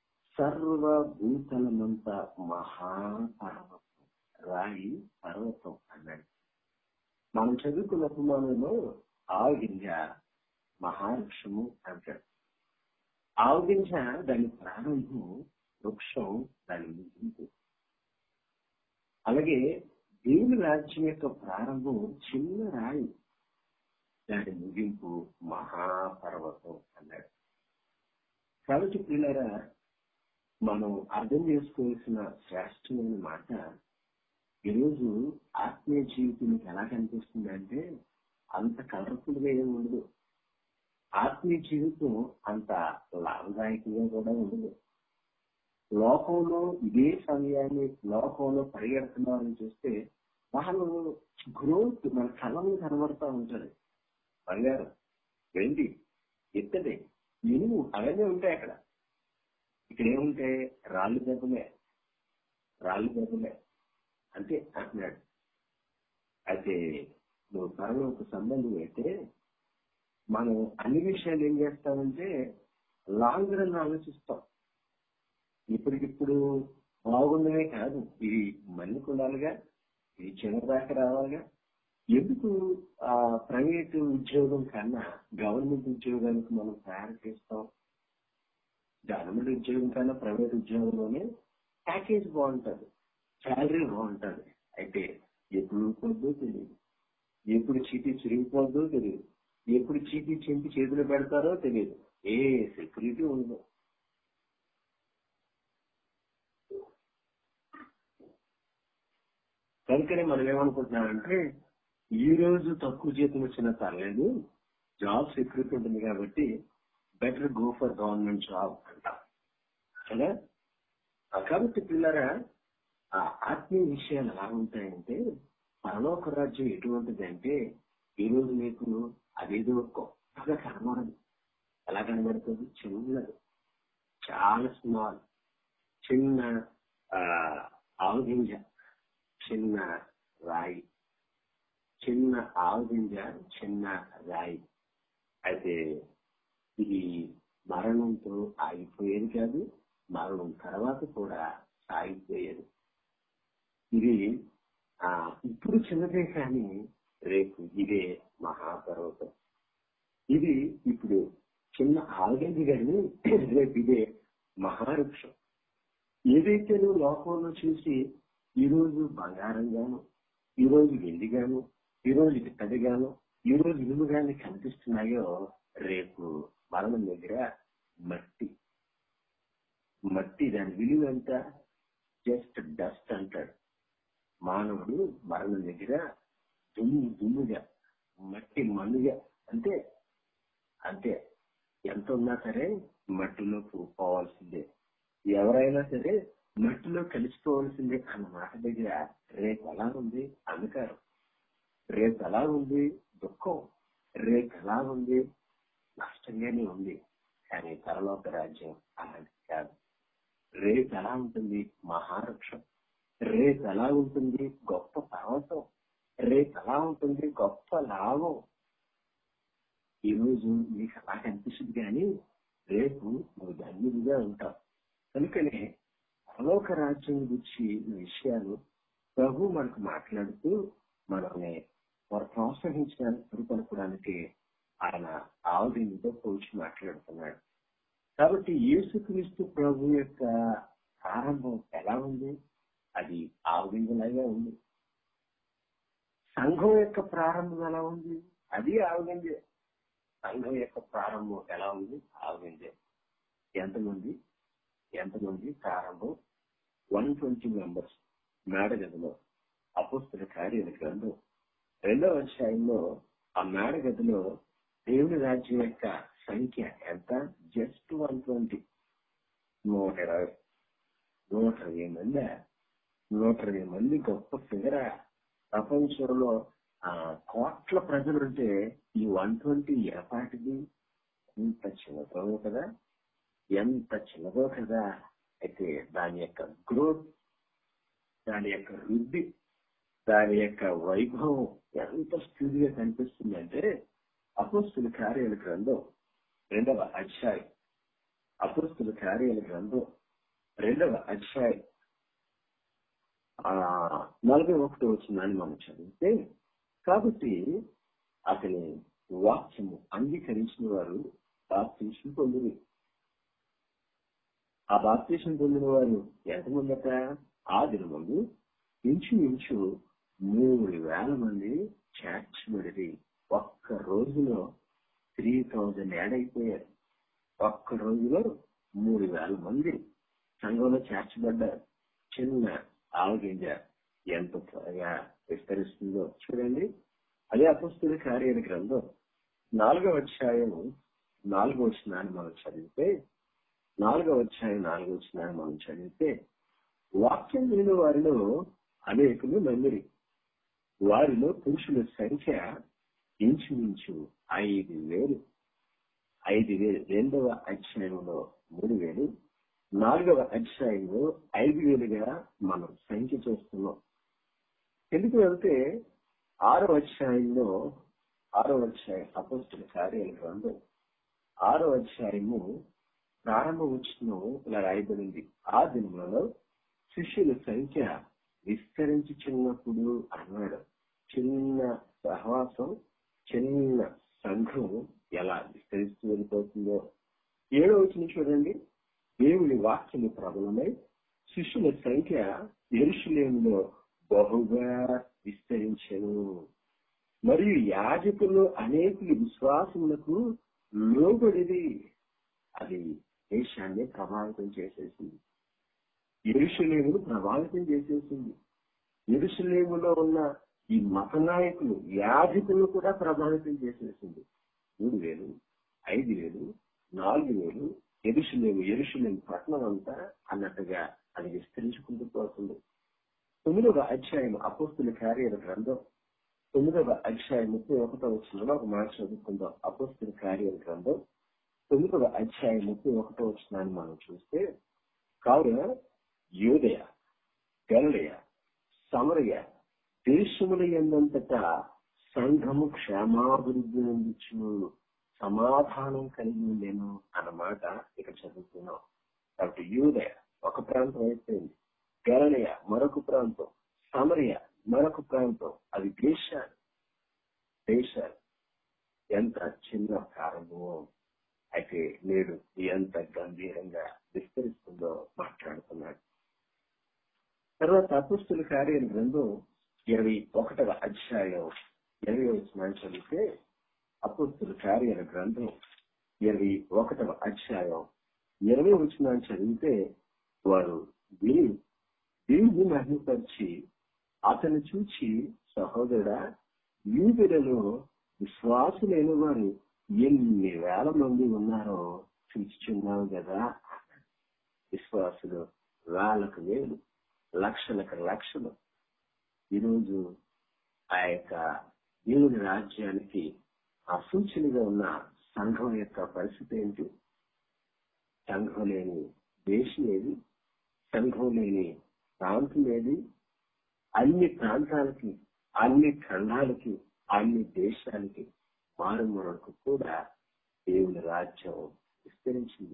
సర్వభూతలమంతా మహాపర్వతం రాయి పర్వతం అన్నాడు మనం చదువుకున్న ఉపమానంలో ఆవుగింజ మహావృక్షము అంటాడు ఆవుగింజ దాని ప్రారంభం వృక్షం దాని ముగింపు అలాగే దేవుని రాజ్యం యొక్క ప్రారంభం చిన్న రాయి దాని ముగింపు మహాపర్వతం అన్నాడు కాబట్టి పిల్లరా మనం అర్థం చేసుకోవాల్సిన శ్రేష్టమైన మాట ఈరోజు ఆత్మీయ జీవితం మీకు ఎలా కనిపిస్తుంది అంటే అంత కలర్ఫుల్ గా ఏమి ఉండదు ఆత్మీయ జీవితం అంత లాభదాయకంగా కూడా ఉండదు లోకంలో ఇదే సమయాన్ని లోకంలో పరిగెడుతున్నారని చూస్తే వాళ్ళు గ్రోత్ మన కళ్ళని కనబడతా ఉంటుంది బంగారం వెండి ఎత్తడి ఇనుము అవన్నీ ఉంటాయి అక్కడ ఇక్కడ ఏముంటాయి రాళ్ళు దెబ్బలే రాళ్ళు దెబ్బలే అంతే అంటున్నాడు అయితే నువ్వు పరలోక సంబంధం అయితే మనం అన్ని విషయాలు ఏం చేస్తామంటే లాంగ్ రన్ ఆలోచిస్తాం ఇప్పటికిప్పుడు బాగుండమే కాదు ఇది మళ్ళీ ఉండాలిగా ఇది చిన్నదాకా రావాలిగా ఎందుకు ఆ ప్రైవేట్ ఉద్యోగం కన్నా గవర్నమెంట్ ఉద్యోగానికి మనం తయారు చేస్తాం గవర్నమెంట్ ఉద్యోగం కన్నా ప్రైవేట్ ఉద్యోగంలోనే ప్యాకేజ్ బాగుంటది శాలరీ బాగుంటది అయితే ఎప్పుడు ఊరుకోద్దో తెలియదు ఎప్పుడు చీటీ చిరిగిపోద్దో తెలియదు ఎప్పుడు చీటీ చింపి చేతులు పెడతారో తెలియదు ఏ సెక్యూరిటీ ఉండదు కనుకనే మనం ఏమనుకుంటున్నామంటే ఈ రోజు తక్కువ జీతం వచ్చినా పర్లేదు జాబ్ సెక్యూరిటీ ఉంటుంది కాబట్టి better go for government job అంటాం కదా ఆ కాబట్టి పిల్లరా ఆ ఆత్మీయ విషయాలు ఎలా ఉంటాయంటే పరలోక రాజ్యం ఎటువంటిది అంటే ఈ రోజు మీకు అదేదో గొప్పగా కనబడదు ఎలా కనబడుతుంది చిన్నది చాలా స్మాల్ చిన్న ఆ, ఆవుగింజ చిన్న రాయి చిన్న ఆవుగింజ చిన్న రాయి అయితే ఇది మరణంతో ఆగిపోయేది కాదు మరణం తర్వాత కూడా సాగిపోయేది ఇది ఆ ఇప్పుడు చిన్నదే కానీ రేపు ఇదే మహాపర్వతం ఇది ఇప్పుడు చిన్న ఆల్గంది కానీ రేపు ఇదే మహావృక్షం ఏదైతే నువ్వు లోకంలో చూసి ఈ రోజు బంగారంగాను ఈ రోజు వెండిగాను ఈ రోజు ఇత్తడిగాను ఈ రోజు ఇనుముగాని కనిపిస్తున్నాయో రేపు మరణం దగ్గర మట్టి మట్టి దాని విలువ ఎంత జస్ట్ డస్ట్ అంటాడు మానవుడు మరణం దగ్గర దుమ్ము దుమ్ముగా మట్టి మన్నుగా అంతే అంతే ఎంత ఉన్నా సరే మట్టిలోకి పోవాల్సిందే ఎవరైనా సరే మట్టిలో కలిసిపోవాల్సిందే అన్న మాట దగ్గర రేపు ఎలా ఉంది అంధకారం రేపు ఎలా ఉంది దుఃఖం రేపు ఎలా ఉంది నష్టంగానే ఉంది కానీ పరలోక రాజ్యం అలాంటి కాదు రేపు ఎలా ఉంటుంది మహావృక్షం రేపు ఎలా ఉంటుంది గొప్ప పర్వతం రేపు ఎలా ఉంటుంది గొప్ప లాభం ఈ రోజు నీకు అలా కనిపిస్తుంది కానీ రేపు నువ్వు ధన్యుడిగా ఉంటావు కనుకనే పరలోక రాజ్యం గురించి విషయాలు ప్రభు మనకు మాట్లాడుతూ మనల్ని వారు ప్రోత్సహించడానికి పురుకొనుకోవడానికి ఆయన ఆవదినితో పోల్చి మాట్లాడుతున్నాడు కాబట్టి యేసుక్రీస్తు ప్రభు యొక్క ప్రారంభం ఎలా ఉంది అది ఆవగింజలాగా ఉంది సంఘం యొక్క ప్రారంభం ఎలా ఉంది అది ఆవగింజే సంఘం యొక్క ప్రారంభం ఎలా ఉంది ఆవగింజే ఎంతమంది ఎంతమంది ప్రారంభం వన్ ట్వంటీ మెంబర్స్ మేడ గదిలో అపుస్తుల కార్యాల గ్రంథం రెండవ అధ్యాయంలో ఆ మేడ గదిలో దేవుని రాజ్యం యొక్క సంఖ్య ఎంత జస్ట్ వన్ ట్వంటీ నూట ఇరవై నూట ఇరవై మంది నూట ఇరవై మంది గొప్ప ఫిగర ప్రపంచంలో ఆ కోట్ల ప్రజలుంటే ఈ వన్ ట్వంటీ ఏపాటిది ఎంత చిన్నదో కదా ఎంత చిన్నదో కదా అయితే దాని యొక్క గ్రోత్ దాని యొక్క వృద్ధి దాని యొక్క వైభవం ఎంత స్థితిగా కనిపిస్తుందంటే అపోస్తుల కార్యాల గ్రంథం రెండవ అధ్యాయం అపోస్తుల కార్యాల గ్రంథం రెండవ అధ్యాయం ఆ నలభై ఒకటి వచ్చిందని మనం చదివితే కాబట్టి అతని వాక్యము అంగీకరించిన వారు బాప్తీసం పొందింది ఆ బాప్తీసం పొందిన వారు ఎంతమందట ఆ దినమందు ఇంచుమించు మూడు వేల మంది చేర్చబడి ఒక్క రోజులో త్రీ థౌజండ్ యాడ్ అయిపోయారు ఒక్క రోజులో మూడు వేల మంది సంఘంలో చేర్చబడ్డారు చిన్న ఆవగింజ ఎంత త్వరగా విస్తరిస్తుందో చూడండి అదే అపస్తుల కార్యాల గ్రంథం నాలుగవ అధ్యాయం నాలుగో వచ్చినాన్ని మనం చదివితే నాలుగవ అధ్యాయం నాలుగో వచ్చినాన్ని మనం చదివితే వాక్యం విని వారిలో అనేకులు నమ్మిరి వారిలో పురుషుల సంఖ్య ఇంచుమించు ఐదు వేలు ఐదు వేలు రెండవ అధ్యాయంలో మూడు వేలు నాలుగవ అధ్యాయంలో ఐదు వేలుగా మనం సంఖ్య చేస్తున్నాం ఎందుకు వెళ్తే ఆరో అధ్యాయంలో ఆరో అధ్యాయం అపోస్తుల కార్యాల గ్రంథం ఆరో అధ్యాయము ప్రారంభ వచ్చిన ఇలా రాయబడింది ఆ దినములలో శిష్యుల సంఖ్య విస్తరించి చిన్నప్పుడు అన్నాడు చిన్న సహవాసం చిన్న సంఘం ఎలా విస్తరిస్తూ వెళ్ళిపోతుందో ఏడో వచ్చిన చూడండి దేవుని వాక్యము ప్రబలమై శిష్యుల సంఖ్య ఎరుషులేములో బహుగా విస్తరించను మరియు యాజకులు అనేకులు విశ్వాసములకు లోబడిది అది దేశాన్ని ప్రభావితం చేసేసింది ఎరుషులేమును ప్రభావితం చేసేసింది ఎరుషులేములో ఉన్న ఈ మత నాయకులు యాజకులు కూడా ప్రభావితం చేసేసింది మూడు వేలు ఐదు వేలు నాలుగు వేలు ఎరుషులేము ఎరుషులేము పట్టణం అంతా అన్నట్టుగా అది విస్తరించుకుంటూ పోతుంది తొమ్మిదవ అధ్యాయం అపోస్తుల కార్యాల గ్రంథం తొమ్మిదవ అధ్యాయం ముప్పై ఒకటో వచ్చిన ఒక మాట చదువుకుందాం అపోస్తుల కార్యాల గ్రంథం తొమ్మిదవ అధ్యాయం ముప్పై ఒకటో వచ్చినాన్ని మనం చూస్తే కావున యోదయ గలయ సమరయ దేశముల ఎందంతటా సంఘము క్షేమాభివృద్ధి అందించు సమాధానం కలిగి ఉండేను అన్నమాట ఇక్కడ చదువుతున్నాం కాబట్టి యూదయ ఒక ప్రాంతం అయిపోయింది గరణయ మరొక ప్రాంతం సమరయ మరొక ప్రాంతం అది దేశాలు దేశాలు ఎంత చిన్న ప్రారంభమో అయితే నేడు ఎంత గంభీరంగా విస్తరిస్తుందో మాట్లాడుతున్నాడు తర్వాత అపుస్తుల కార్యం గ్రంథం ఇరవై ఒకటవ అధ్యాయం ఇరవై వచ్చిన చదివితే అపుస్తుల కార్యాల గ్రంథం ఇరవై ఒకటవ అధ్యాయం ఇరవై వచ్చిన చదివితే వారు విని దేవుని మహిమపరిచి అతను చూచి సహోదరుడా యూదులలో విశ్వాసులైన వారు ఎన్ని వేల మంది ఉన్నారో చూచుచున్నావు కదా విశ్వాసులు వేలకు వేలు లక్షలకు లక్షలు ఈరోజు ఆ యొక్క దేవుని రాజ్యానికి అసూచనగా ఉన్న సంఘం యొక్క పరిస్థితి ఏంటి సంఘం లేని దేశం ఏది సంఘం లేని ప్రాంతం ఏది అన్ని ప్రాంతాలకి అన్ని ఖండాలకి అన్ని దేశాలకి మారుమూలకు కూడా దేవుని రాజ్యం విస్తరించింది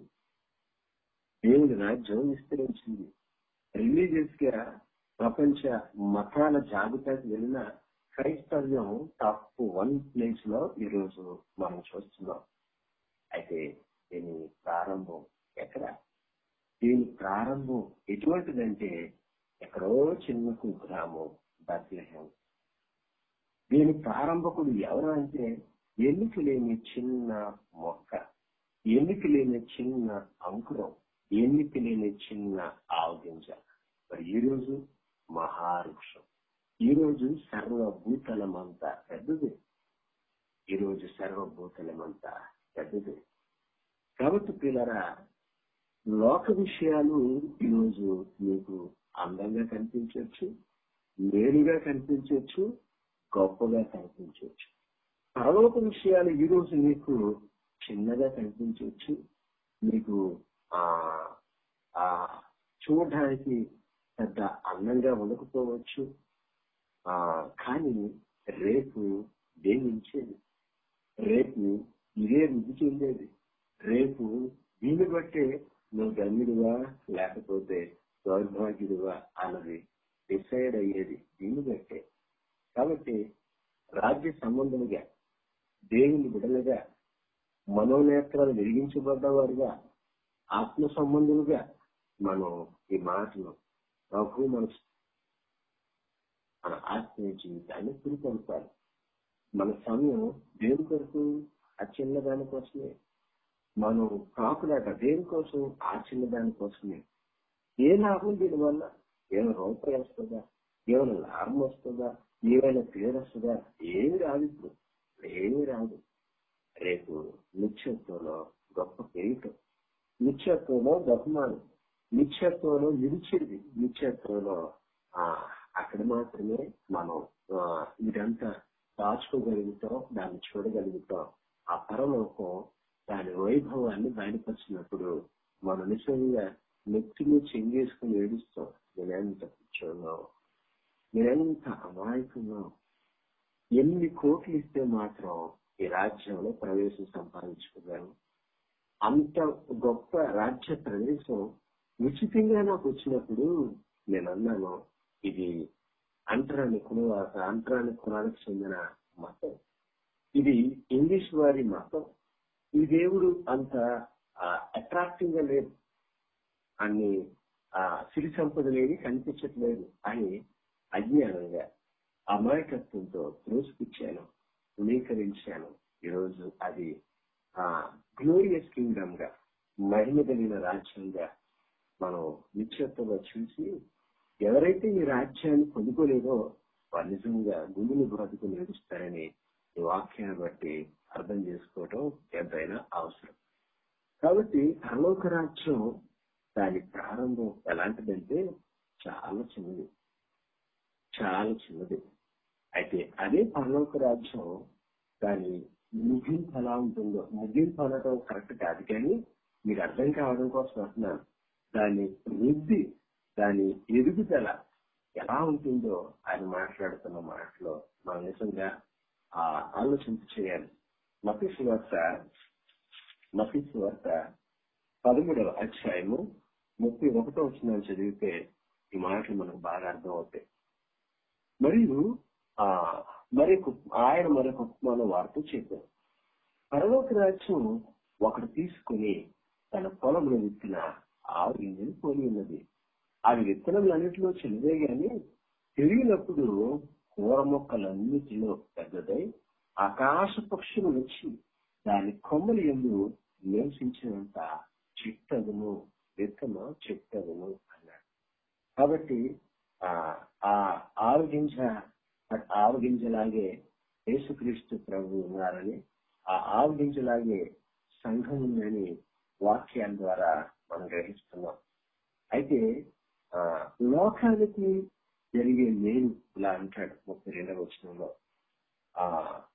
దేవుని రాజ్యం విస్తరించింది రిలీజియస్ గా ప్రపంచ మతాల జాబితాకి వెళ్ళిన క్రైస్తవ్యం టాప్ వన్ ప్లేస్ లో ఈ రోజు మనం చూస్తున్నాం అయితే దీని ప్రారంభం ఎక్కడ దీని ప్రారంభం ఎటువంటిదంటే ఎక్కడో చిన్న గ్రామం బద్లహం దీని ప్రారంభకుడు ఎవరు అంటే ఎన్నిక లేని చిన్న మొక్క ఎన్నిక లేని చిన్న అంకురం ఎన్నిక లేని చిన్న ఆవగింజ మరి ఈ రోజు మహావృక్షం ఈ రోజు సర్వభూతలమంతా పెద్దది ఈ రోజు సర్వభూతలమంతా పెద్దది కాబట్టి పిల్లరా లోక విషయాలు ఈరోజు మీకు అందంగా కనిపించవచ్చు మేలుగా కనిపించవచ్చు గొప్పగా కనిపించవచ్చు పరలోక విషయాలు ఈ రోజు మీకు చిన్నగా కనిపించవచ్చు మీకు ఆ ఆ చూడడానికి పెద్ద అందంగా ఉండకపోవచ్చు ఆ కానీ రేపు దేనించేది రేపు ఇదే రుచి చెందేది రేపు దీన్ని బట్టే నువ్వు గమ్యుడువా లేకపోతే దౌర్భాగ్యుడువా అన్నది డిసైడ్ అయ్యేది దీన్ని బట్టే కాబట్టి రాజ్య సంబంధులుగా దేవుని బిడలుగా మనోనేత్రాలు వెలిగించబడ్డవారుగా ఆత్మ సంబంధులుగా మనం ఈ మాటలు ప్రభు మన మన ఆత్మీయ జీవితాన్ని పురికొల్పాలి మన సమయం దేని కొరకు ఆ చిన్న దాని కోసమే మనం కాకులాట దేనికోసం ఆ చిన్న దాని కోసమే ఏ లాభం దీనివల్ల ఏమైనా రూపాయి వస్తుందా ఏమైనా లాభం వస్తుందా ఏమైనా పేరు వస్తుందా ఏమి రాదు ఇప్పుడు ఏమి రాదు రేపు నిత్యత్వంలో గొప్ప పేరిట నిత్యత్వంలో బహుమానం నిత్యత్వంలో నిలిచేది నిత్యత్వంలో ఆ అక్కడ మాత్రమే మనం ఆ, ఇదంతా దాచుకోగలుగుతాం దాన్ని చూడగలుగుతాం ఆ పరలోకం దాని వైభవాన్ని బయటపరిచినప్పుడు మనం నిజంగా నెత్తిని చెంగేసుకుని ఏడుస్తాం నేనెంత కూర్చున్నావు నేనెంత అమాయకున్నావు ఎన్ని కోట్లు ఇస్తే మాత్రం ఈ రాజ్యంలో ప్రవేశం సంపాదించుకున్నాను అంత గొప్ప రాజ్య ప్రవేశం ఉచితంగా నాకు వచ్చినప్పుడు నేను అన్నాను ఇది అంటరాని కులవాస అంటరాని కులానికి చెందిన మతం ఇది ఇంగ్లీష్ వారి మతం ఈ దేవుడు అంత అట్రాక్టివ్ గా లేదు అన్ని ఆ, సిరి సంపదలేవి కనిపించట్లేదు అని అజ్ఞానంగా అమాయకత్వంతో త్రోసిపుచ్చాను ధృవీకరించాను ఈరోజు అది ఆ గ్లోరియస్ కింగ్డమ్ గా మహిమ కలిగిన రాజ్యంగా మనం నిశ్చత్వంగా చూసి ఎవరైతే ఈ రాజ్యాన్ని పొందుకోలేదో వారు నిజంగా గుండెలు బ్రతుకు నేడుస్తారని ఈ వాక్యాన్ని బట్టి అర్థం చేసుకోవటం ఎంతైనా అవసరం కాబట్టి పరలోక రాజ్యం దాని ప్రారంభం ఎలాంటిదంటే చాలా చిన్నది చాలా చిన్నది అయితే అదే పరలోక రాజ్యం దాని ముగింపు ఎలా ఉంటుందో ముగింపు అనడం కరెక్ట్ కాదు కానీ మీకు అర్థం కావడం కోసం అంటున్నాను దాని వృద్ధి దాని ఎదుగుదల ఎలా ఉంటుందో ఆయన మాట్లాడుతున్న మాటలో మనం నిజంగా ఆ ఆలోచింప చేయాలి మతీసు వార్త మతీసు వార్త పదమూడవ అధ్యాయము ముప్పై ఒకటో వచ్చిన చదివితే ఈ మాటలు మనకు బాగా అర్థం అవుతాయి మరియు ఆ మరొక ఆయన మరొక ఉపమానం వారితో చెప్పారు పరలోక రాజ్యం ఒకడు తీసుకుని తన పొలంలో విత్తిన ఆవు గింజలు పోలి ఉన్నది అవి విత్తనములన్నింటిలో చిన్నదే గాని పెరిగినప్పుడు కూర మొక్కలన్నిటిలో పెద్దదై ఆకాశ పక్షులు వచ్చి దాని కొమ్మలు ఎందు నివసించినంత చిట్టదును విత్తన చిట్టదును అన్నాడు కాబట్టి ఆ ఆ ఆవగింజ ఆవగింజలాగే యేసుక్రీస్తు ప్రభు ఉన్నారని ఆ ఆవగింజలాగే సంఘం ఉందని వాక్యాల ద్వారా మనం గ్రహిస్తున్నాం అయితే ఆ లోకానికి జరిగే మేలు ఇలా అంటాడు ముప్పై రెండవ వచనంలో ఆ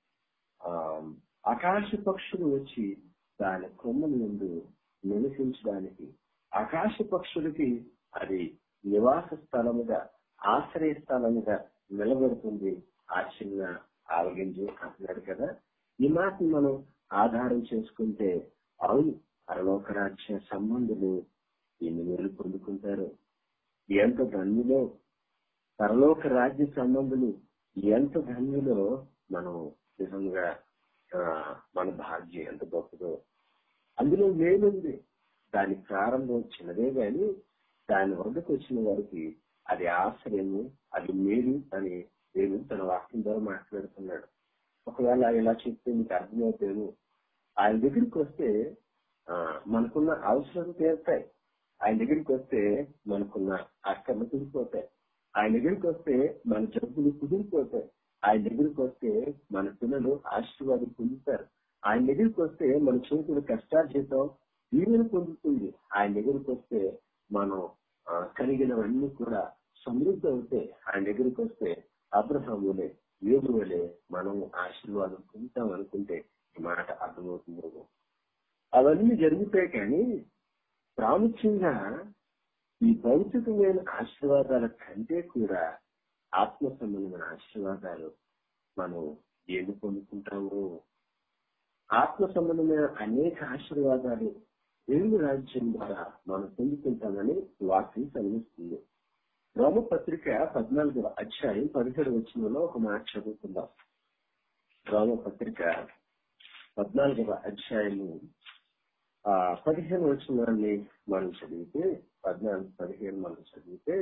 ఆకాశ పక్షులు వచ్చి దాని కొమ్మల ముందు నివసించడానికి ఆకాశ పక్షులకి అది నివాస స్థలముగా ఆశ్రయ స్థలముగా నిలబడుతుంది ఆ చిన్న ఆవగింజు అంటున్నాడు కదా ఈ మాటను మనం ఆధారం చేసుకుంటే అవును పరలోక రాజ్య సంబంధులు ఎన్ని మేలు పొందుకుంటారు ఎంత ధన్యులో పరలోక రాజ్య సంబంధులు ఎంత ధన్యులో మనం నిజంగా మన భాగ్యం ఎంత గొప్పదో అందులో మేలుంది దాని ప్రారంభం చిన్నదే గాని దాని వద్దకు వచ్చిన వారికి అది ఆశ్రయము అది మేలు అని దేవుడు తన వాక్యం ద్వారా మాట్లాడుతున్నాడు ఒకవేళ ఇలా చెప్తే మీకు అర్థమవుతాను ఆయన దగ్గరికి వస్తే ఆ మనకున్న అవసరం తీరుతాయి ఆయన దగ్గరికి వస్తే మనకున్న అక్కర్లు కుదిరిపోతాయి ఆయన దగ్గరికి వస్తే మన జబ్బులు కుదిరిపోతాయి ఆయన దగ్గరికి వస్తే మన పిల్లలు ఆశీర్వాదం పొందుతారు ఆయన దగ్గరికి వస్తే మన చేతులు కష్టార్జితం దీవెన పొందుతుంది ఆయన దగ్గరికి వస్తే మనం కలిగినవన్నీ కూడా సమృద్ధి అవుతాయి ఆయన దగ్గరికి వస్తే అబ్రహములే యోగు వలె మనం ఆశీర్వాదం పొందుతాం అనుకుంటే ఈ మాట అర్థమవుతుంది అవన్నీ జరుగుతాయి కానీ ప్రాముఖ్యంగా ఈ భౌతికమైన ఆశీర్వాదాల కంటే కూడా ఆత్మ సంబంధమైన ఆశీర్వాదాలు మనం ఏమి పొందుకుంటాము ఆత్మ సంబంధమైన అనేక ఆశీర్వాదాలు దేవుని రాజ్యం ద్వారా మనం పొందుకుంటామని వాక్యం కలిగిస్తుంది రోమపత్రిక పద్నాలుగవ అధ్యాయం పదిహేడు వచ్చినలో ఒక మాట చదువుకుందాం రోమపత్రిక పద్నాలుగవ అధ్యాయము ఆ పదిహేను వచ్చినాన్ని మనం చదివితే పద్నాలుగు పదిహేను మనం చదివితే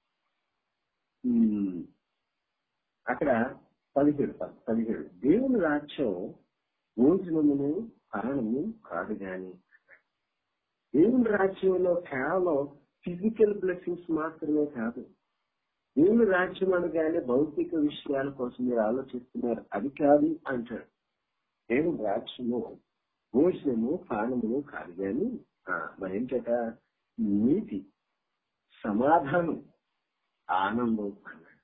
అక్కడ పదిహేడు పదిహేడు దేవుని రాజ్యం భోజనమును కారణము కాదు గాని దేవుని రాజ్యంలో కేవలం ఫిజికల్ బ్లెస్సింగ్స్ మాత్రమే కాదు దేవుని రాజ్యం అనగానే భౌతిక విషయాల కోసం మీరు ఆలోచిస్తున్నారు అది కాదు అంటాడు దేవుని రాజ్యము భోజనము పానము కాదు కానీ మరేంటట నీతి సమాధానం ఆనందం అన్నాడు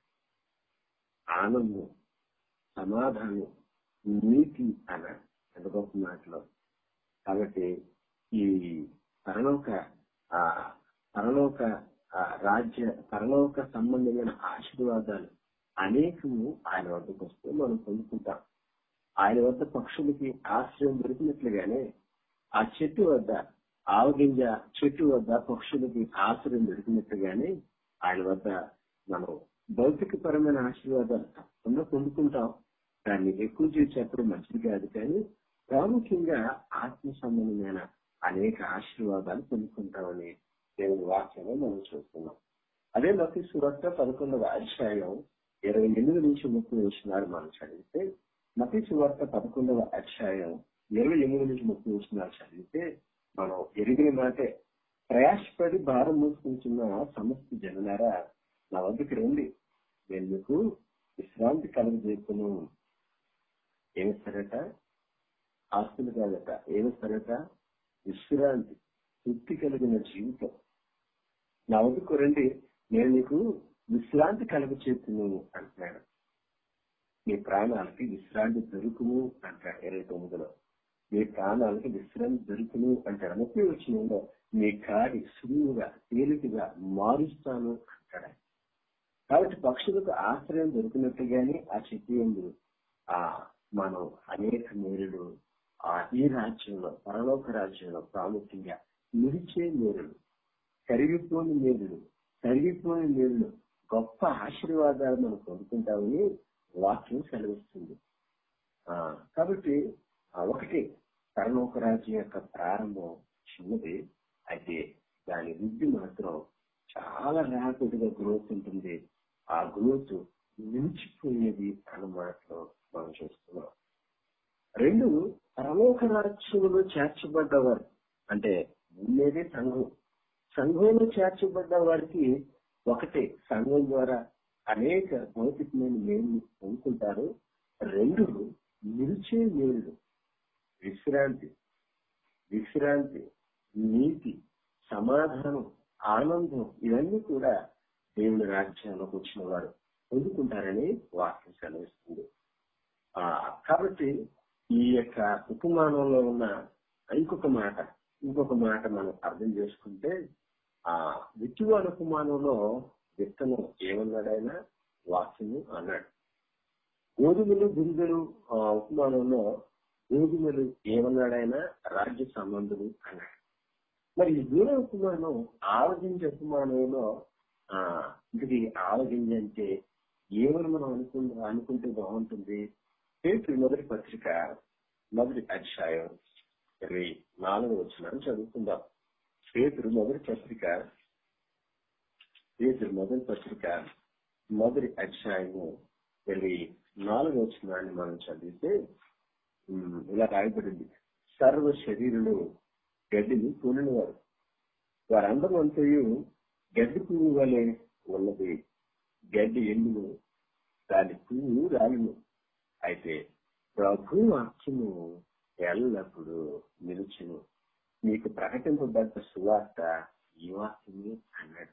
ఆనందం సమాధానం నీతి అన్నాడు ఎంత గొప్ప మాటలో కాబట్టి ఈ పరలోక ఆ పరలోక రాజ్య పరలోక సంబంధమైన ఆశీర్వాదాలు అనేకము ఆయన వద్దకు వస్తే మనం పొందుకుంటాం ఆయన వద్ద పక్షులకి ఆశ్రయం దొరికినట్లుగానే ఆ చెట్టు వద్ద ఆవగింజ చెట్టు వద్ద పక్షులకి ఆశ్రయం దొరికినట్టుగానే ఆయన వద్ద మనం భౌతిక పరమైన ఆశీర్వాదాలు తప్పకుండా పొందుకుంటాం దాన్ని ఎక్కువ చేసి చెప్పడం మంచిది కాదు కానీ ప్రాముఖ్యంగా ఆత్మ సంబంధమైన అనేక ఆశీర్వాదాలు పొందుకుంటామని దేవుని వాక్యంలో మనం చూస్తున్నాం అదే మతి సురక్ష పదకొండవ అధ్యాయం ఇరవై ఎనిమిది నుంచి ముప్పై నిమిషాలు మనం చదివితే మతి సువార్త పదకొండవ అధ్యాయం ఇరవై ఎనిమిది నుంచి ముప్పై నిమిషాలు చదివితే మనం ఎరిగిన మాటే ప్రయాసపడి భారం మోసుకుంటున్న సమస్త జనులారా నా వద్దకు రండి నేను మీకు విశ్రాంతి కలుగజేపును ఏమిస్తారట ఆస్తులు కాదట ఏమిస్తారట విశ్రాంతి తృప్తి కలిగిన జీవితం నా వద్దకు రండి నేను నీకు విశ్రాంతి కలుగచేతును అంటున్నాడు మీ ప్రాణాలకి విశ్రాంతి దొరుకును అంటాడు ఇరవై తొమ్మిదిలో మీ ప్రాణాలకి విశ్రాంతి దొరుకును అంటాడు ముప్పై వచ్చినంలో మీ కాడి సులువుగా తేలికగా మారుస్తాను అంటాడు కాబట్టి పక్షులకు ఆశ్రయం దొరికినట్టుగానే ఆ చెట్టు ఎందు ఆ మనం అనేక మేలులు ఆ ఈ రాజ్యంలో పరలోక రాజ్యంలో ప్రాముఖ్యంగా నిలిచే మేలులు కరిగిపోని మేలులు కరిగిపోని మేలులు గొప్ప ఆశీర్వాదాలు మనం పొందుకుంటామని వాక్యం సెలవిస్తుంది ఆ కాబట్టి ఆ ఒకటి పరలోక రాజ్యం యొక్క ప్రారంభం చిన్నది అయితే దాని వృద్ధి మాత్రం చాలా ర్యాపిడ్ గా గ్రోత్ ఉంటుంది ఆ గ్రోత్ నిలిచిపోయేది అన్న మాటలో మనం చూస్తున్నాం రెండు పరలోక రాజ్యంలో చేర్చబడ్డవారు అంటే ఉండేది సంఘం సంఘంలో చేర్చబడ్డ వారికి ఒకటే సంఘం ద్వారా అనేక భౌతికమైన మేలు పొందుకుంటారు రెండు నిలిచే మేలు విశ్రాంతి విశ్రాంతి నీతి సమాధానం ఆనందం ఇవన్నీ కూడా దేవుని రాజ్యంలోకి వచ్చిన వారు పొందుకుంటారని వాక్యం సెలవిస్తుంది ఆ కాబట్టి ఈ యొక్క ఉపమానంలో ఉన్న ఇంకొక మాట ఇంకొక మాట మనం అర్థం చేసుకుంటే ఆ విత్తువాల ఉపమానంలో విత్తనం ఏమన్నాడైనా వాక్యము అన్నాడు గోధుమలు గింజలు ఆ ఉపమానంలో గోధుమలు ఏమన్నాడైనా రాజ్య సంబంధులు అన్నాడు మరి ఈ దూర ఉపమానం ఆవగింజ ఉపమానంలో ఆ ఇది ఆవగింజ అంటే ఏమని మనం అనుకుంటే అనుకుంటే బాగుంటుంది పేరు మొదటి పత్రిక మొదటి అధ్యాయం ఇరవై నాలుగు వచ్చిన చదువుకుందాం పేతురు మొదటి పత్రిక పేతురు మొదటి పత్రిక మొదటి అధ్యాయము ఇరవై నాలుగు వచ్చినాన్ని మనం చదివితే ఉమ్, ఇలా రాయబడింది సర్వ శరీరులు గడ్డిని కూలినవారు వారందరూ అంతయు గడ్డి పువ్వు వలె ఉన్నది గడ్డి ఎండును దాని పువ్వు రాలును అయితే ప్రభు వాక్యము ఎల్లప్పుడూ నిలుచును మీకు ప్రకటింపబడ్డ సువార్త ఈ వాక్యమే అన్నాడు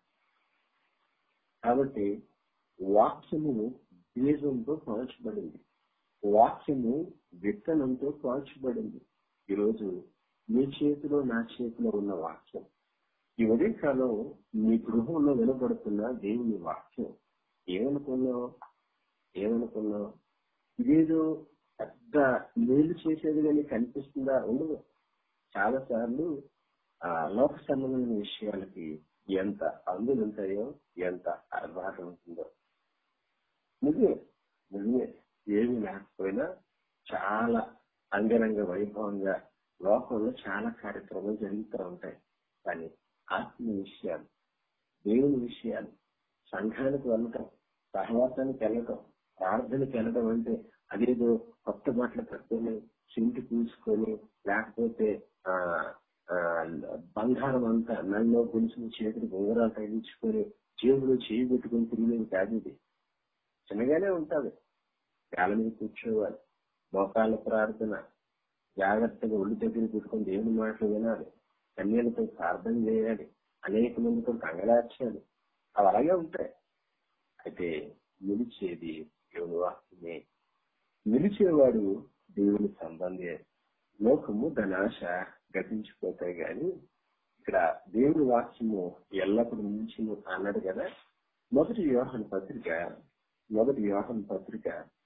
కాబట్టి వాక్యము బీజంతో పోల్చబడింది వాక్యము విత్తనంతో పోల్చబడింది ఈరోజు మీ చేతిలో నా చేతిలో ఉన్న వాక్యం ఈ ఉదయకాలం మీ గృహంలో వినబడుతున్న దేవుని వాక్యం ఏమనుకున్నావు ఏమనుకున్నావు ఇదేదో పెద్ద మేలు చేసేది కానీ కనిపిస్తుందా ఉండదు చాలా సార్లు ఆ లోక సంబంధమైన విషయాలకి ఎంత అందులు ఉంటాయో ఎంత అర్భాటం ఉంటుందో నిజమే నిజమే ఏమి లేకపోయినా చాలా అంగరంగ వైభవంగా లోకంలో చాలా కార్యక్రమాలు జరుగుతూ ఉంటాయి కానీ ఆత్మీయ విషయాలు దేవుని విషయాలు సంఘానికి వెళ్ళటం సహవాసానికి వెళ్ళటం ప్రార్థనకి వెళ్ళడం అంటే అదేదో కొత్త బట్టలు కట్టుకొని సింటి పూసుకొని లేకపోతే ఆ ఆ, బంగారం అంతా నల్లో గొలుసుని చేతులు ఉంగరాలు తగిలించుకొని జేబులో చేయి పెట్టుకొని తిరిగేది కాదు ఇది చిన్నగానే ఉంటది వేల మీద కూర్చోవాలి మోకాళ్ళ ప్రార్థన జాగ్రత్తగా ఒళ్ళు దగ్గర పెట్టుకొని దేవుని మాటలు వినాలి కన్యలతో ప్రార్థన చేయాలి అనేక మందితో కంగళార్చాలి అవి అలాగే ఉంటాయి అయితే నిలిచేది దేవుని వాక్యమే నిలిచేవాడు దేవుని సంబంధే లోకము దాని ఆశ గతించిపోతాయి గాని ఇక్కడ దేవుని వాక్యము ఎల్లప్పుడూ నిలిచిను అన్నాడు కదా మొదటి వ్యూహన పత్రిక మొదటి వ్యూహన పత్రిక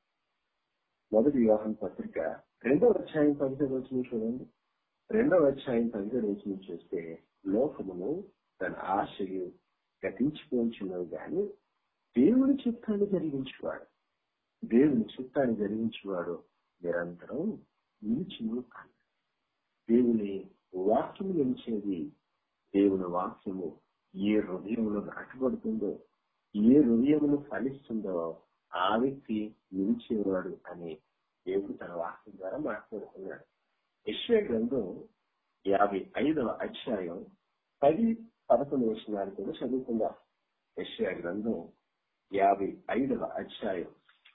మొదటి వ్యూహన పత్రిక రెండవ అధ్యాయం పదిహేడు వచ్చిన చూడండి రెండవ అధ్యాయం పదిహేడు వచ్చిన చూస్తే లోకమును తన ఆశయు గతించిపోతున్నవి గాని దేవుని చిత్తాన్ని జరిగించేవాడు దేవుని చిత్తాన్ని జరిగించేవాడు నిరంతరం నిలిచిను అన్నాడు దేవుని వాక్యము నిలిచేది దేవుని వాక్యము ఏ హృదయంలో నాటబడుతుందో ఏ హృదయమును ఫలిస్తుందో ఆ వ్యక్తి నిలిచేవాడు అని దేవుడు తన వాక్యం ద్వారా మాట్లాడుతున్నాడు యశ్వ గ్రంథం యాభై ఐదవ అధ్యాయం పది పదకొండు వచనాలు కూడా చదువుకుందాం యశ్వ గ్రంథం యాభై ఐదవ అధ్యాయం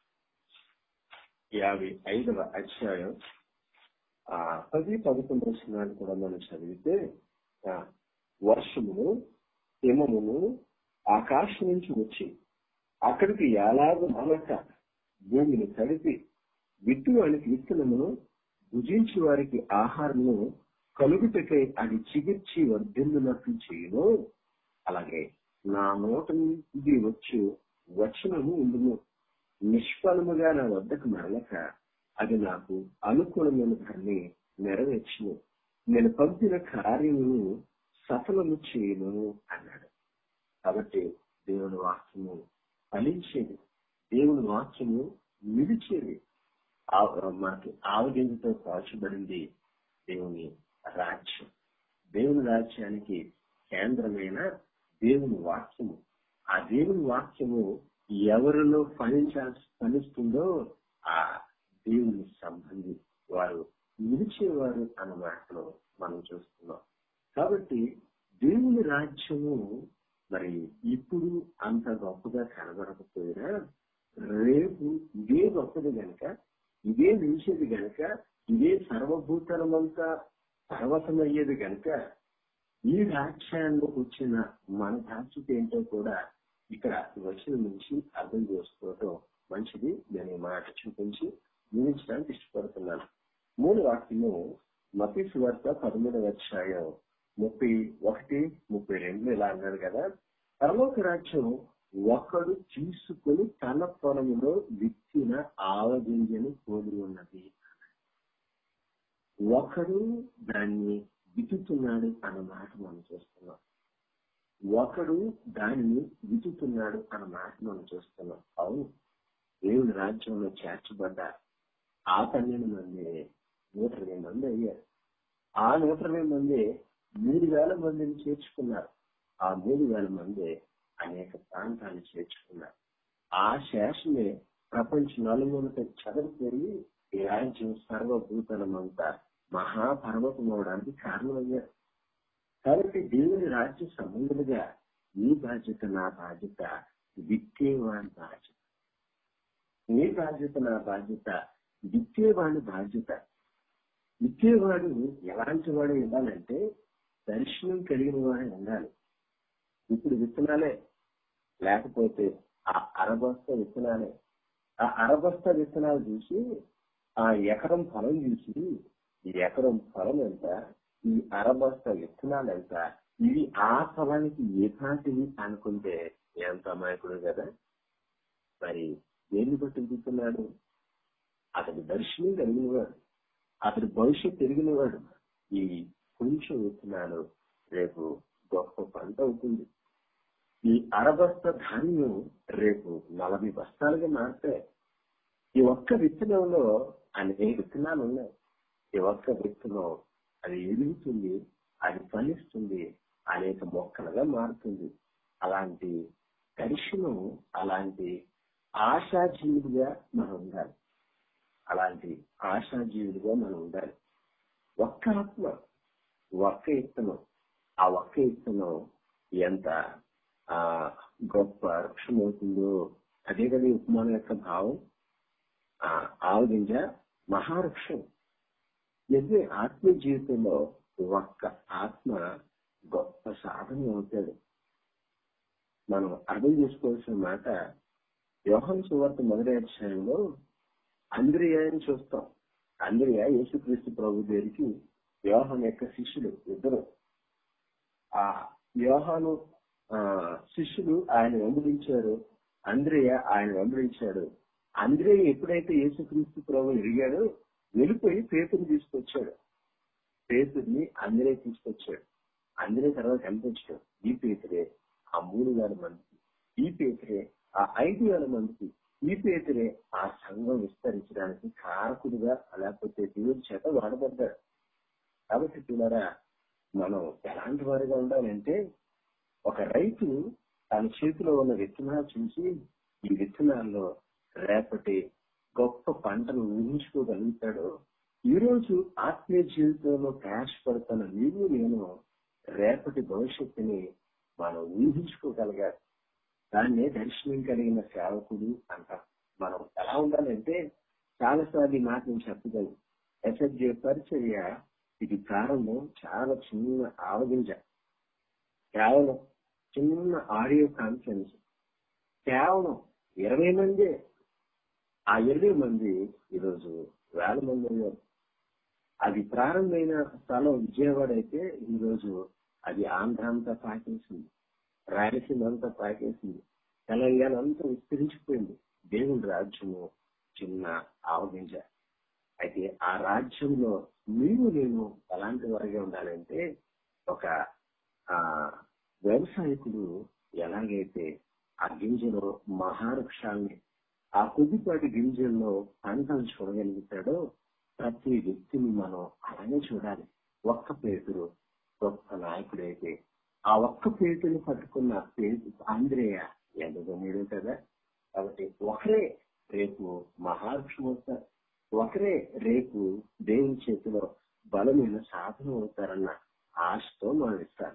యాభై ఐదవ అధ్యాయం ఆ పది పదకొండు వచనాలు కూడా మనం చదివితే ఆ, వర్షమును హిమమును ఆకాశం నుంచి వచ్చి అక్కడికి ఎలాగో మనక భూమిని తడిపి విత్తువానికి విత్తనమును భుజించి వారికి ఆహారమును కలుగుటకై అది చిగిర్చి వర్ధిల్లునట్లు చేయను అలాగే నా నోట నుండి వచ్చు వచనము ఉండును నిష్ఫలముగా నా వద్దకు మరలక అది నాకు అనుకూలమైన దాన్ని నెరవేర్చును నేను పంపిన కార్యమును సఫలము చేయను అన్నాడు కాబట్టి దేవుని వాక్యము ఫలించేది దేవుని వాక్యము నిలిచేది ఆ- మనకి ఆవగింజతో కాల్చబడింది దేవుని రాజ్యం దేవుని రాజ్యానికి కేంద్రమైన దేవుని వాక్యము ఆ దేవుని వాక్యము ఎవరిలో ఫలించాల్సి ఫలిస్తుందో ఆ దేవుని సంబంధి వారు నిలిచేవారు అన్న మాటను మనం చూస్తున్నాం కాబట్టి దేవుని రాజ్యము మరి ఇప్పుడు అంత గొప్పగా కనబడకపోయినా రేపు ఇదే గొప్పది గనక ఇదే నిలిచేది గనక ఇదే సర్వభూతలమంతా పర్వతమయ్యేది గనక ఈ రాజ్యాల్లో వచ్చిన మన బాధ్యత ఏంటో కూడా ఇక్కడ వచ్చిన నుంచి అర్థం చేసుకోవటం మంచిది నేను ఈ మాట చూపించి వివరించడానికి ఇష్టపడుతున్నాను మూడు వాక్యము మతీ సువార్త పదమూడవ అధ్యాయం ముప్పై ఒకటి ముప్పై రెండు ఇలా అన్నారు కదా పరలోక రాజ్యం ఒకడు తీసుకుని తన పొలములో విత్తిన ఆవగింజను పోలి ఉన్నది ఒకడు దాన్ని వితుతున్నాడు అన్న మాట మనం చూస్తున్నాం ఒకడు దానిని వితుతున్నాడు అన్న మాట మనం చూస్తున్నాం అవును దేవుని రాజ్యంలో చేర్చబడ్డ ఆ పన్నెండు మంది నూట ఇరవై మంది అయ్యారు ఆ నూట ఇరవై మంది మూడు వేల మందిని చేర్చుకున్నారు ఆ మూడు వేల మంది అనేక ప్రాంతాలు చేర్చుకున్నారు ఆ శేషమే ప్రపంచ నలుమూలతో చదరిపోయి ఈ రాజ్యం సర్వభూతలమంతా మహాపర్వతం అవడానికి కారణమయ్యారు కాబట్టి దేవుని రాజ్య సంబంధులుగా నీ బాధ్యత నా బాధ్యత విత్తేవాడి బాధ్యత నీ బాధ్యత నా బాధ్యత విత్తేవాడి బాధ్యత విత్తేవాడు ఎలాంటి వాడు ఉండాలంటే దర్శనం కలిగిన వాడు ఉండాలి ఇప్పుడు విత్తనాలే లేకపోతే ఆ అరబస్త విత్తనాలే ఆ అరబస్త విత్తనాలు చూసి ఆ ఎకరం ఫలం చూసి ఈ ఎకరం ఫలం ఎంత ఈ అరబస్త విత్తనాలు ఎంత ఇవి ఆ ఫలానికి ఏకాంటివి అనుకుంటే ఎంత అమాయకుడు కదా మరి దేన్ని బట్టి విత్తున్నాడు అతడి దర్శనం కలిగిన వాడు అతడి భవిష్యత్తు ఎరిగిన వాడు ఈ కొంచెం విత్తనాలు రేపు గొప్ప పంట అవుతుంది ఈ అరబస్త ధాన్యం రేపు నలభై బస్తాలుగా మారుతాయి ఈ ఒక్క విత్తనంలో అనేక విత్తనాలు ఉన్నాయి ఈ ఒక్క విత్తనం అది ఎదుగుతుంది అది ఫలిస్తుంది అనేక మొక్కలుగా మారుతుంది అలాంటి దర్శనం అలాంటి ఆశాజీవులుగా మనం ఉండాలి అలాంటి ఆశాజీవులుగా మనం ఉండాలి ఒక్క ఆత్మ ఒక్క ఇత్తనం ఆ ఒక్క ఇత్తనం ఎంత ఆ గొప్ప వృక్షం అవుతుందో అదే కదా ఈ ఉపమానం యొక్క భావం ఆ ఆవగింజ మహావృక్షం ఎదురే ఆత్మ జీవితంలో ఒక్క ఆత్మ గొప్ప సాధన అవుతాడు మనం అర్థం చేసుకోవాల్సిన మాట యోహన్ సువార్త మొదటి అధ్యాయంలో అంద్రియాని చూస్తాం అంద్రియ యేసుక్రీస్తు ప్రభు దగ్గరికి యోహన్ యొక్క శిష్యుడు ఇద్దరు ఆ యోహాను ఆ శిష్యులు ఆయన వెంబడించారు అంద్రియ ఆయన వెంబడించాడు అంద్రియ ఎప్పుడైతే యేసుక్రీస్తు ప్రభు ఎరిగాడో వెళ్ళిపోయి పేతుని తీసుకొచ్చాడు పేతుడిని అంద్రే తీసుకొచ్చాడు అంద్రే తర్వాత కనిపించాడు ఈ పేతురే ఆ మూడు వేల మందికి ఈ పేతురే ఆ ఐదు వేల మందికి ఈ పేతురే ఆ సంఘం విస్తరించడానికి కారకుడుగా లేకపోతే దేవుడి చేత వాడబడ్డాడు కాబట్టి చూడారా మనం ఎలాంటి వారిగా ఉండాలంటే ఒక రైతు తన చేతిలో ఉన్న విత్తనాలు చూసి ఈ విత్తనాల్లో రేపటి గొప్ప పంటను ఊహించుకోగలుగుతాడు ఈ రోజు ఆత్మీయ జీవితంలో ప్రయాసపడుతున్న నీవు నేను రేపటి భవిష్యత్తుని మనం ఊహించుకోగలగాలి దాన్నే దర్శనం కలిగిన సేవకుడు అంటాం మనం ఎలా ఉండాలంటే చాలాసార్లు ఈ మాట నేను చెప్పగలను ఎస్ఎస్జే పరిచర్య ఇది ప్రారంభం చాలా చిన్న ఆవగింజ కేవలం చిన్న ఆడియో కాన్ఫరెన్స్ కేవలం ఇరవై మందే ఆ ఇరవై మంది ఈరోజు వేల మంది అయ్యారు అది ప్రారంభమైన స్థలం విజయవాడ అయితే ఈరోజు అది ఆంధ్ర అంతా పాకేసింది రాయలసీమ అంతా పాకేసింది తెలంగాణ అంతా విస్తరించిపోయింది దేవుడి రాజ్యము చిన్న ఆవగింజ అయితే ఆ రాజ్యంలో మీరు నేను ఎలాంటి వారిగా ఉండాలంటే ఒక ఆ వ్యవసాయకుడు ఎలాగైతే ఆ గింజలో మహావృక్షాన్ని ఆ కొద్దిపాటి గింజల్లో పంటను చూడగలుగుతాడో ప్రతి వ్యక్తిని మనం అలాగే చూడాలి ఒక్క పేతురు గొప్ప నాయకుడైతే ఆ ఒక్క పేతుని పట్టుకున్న పేరు ఆంధ్రేయ ఎదగనీడు కదా కాబట్టి ఒకరే రేపు మహావృక్షం అవుతారు ఒకరే రేపు దేవుని చేతిలో బలమైన సాధన అవుతారన్న ఆశతో మనం ఇస్తాలి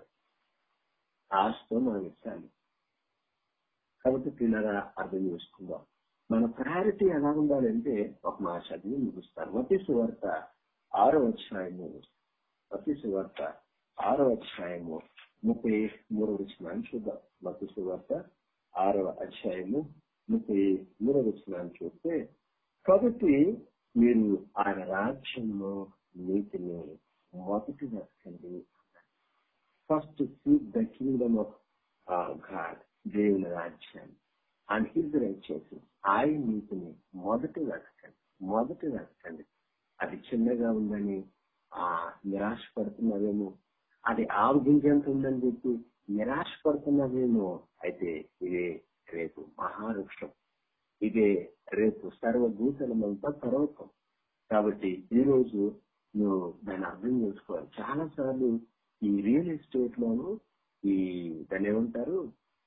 ఆశతో మనం ఇస్తాలి కాబట్టి పిల్లగా అర్థం చేసుకుందాం మన ప్రయారిటీ ఎలా ఉండాలంటే ఒక మాట చదివి ముగిస్తారు మతి సువార్త ఆరో అధ్యాయము మతి సువార్త ఆరో అధ్యాయము ముప్పై మూడవ వచనాన్ని చూద్దాం మతి సువార్త ఆరవ అధ్యాయము ముప్పై మూడవ వచనాన్ని చూస్తే కాబట్టి మీరు ఆయన రాజ్యంలో నీతిని మొదటి వెతకండి first seek the kingdom of God దేవుని రాజ్యాన్ని అండ్ హిజ్ రైచియస్ ఆయన నీతిని మొదటి వెతకండి మొదటి వెతకండి అది చిన్నగా ఉందని ఆ నిరాశ పడుతున్నవేమో అది ఆవు గింజంత ఉందని చెప్పి నిరాశ పడుతున్నవేమో అయితే ఇదే రేపు మహావృక్షం ఇదే రేపు సర్వభూతలమంతా పర్వతం కాబట్టి ఈ రోజు నువ్వు దాన్ని అర్థం చేసుకోవాలి చాలా సార్లు ఈ రియల్ ఎస్టేట్ లోను ఈ దాన్ని ఏమంటారు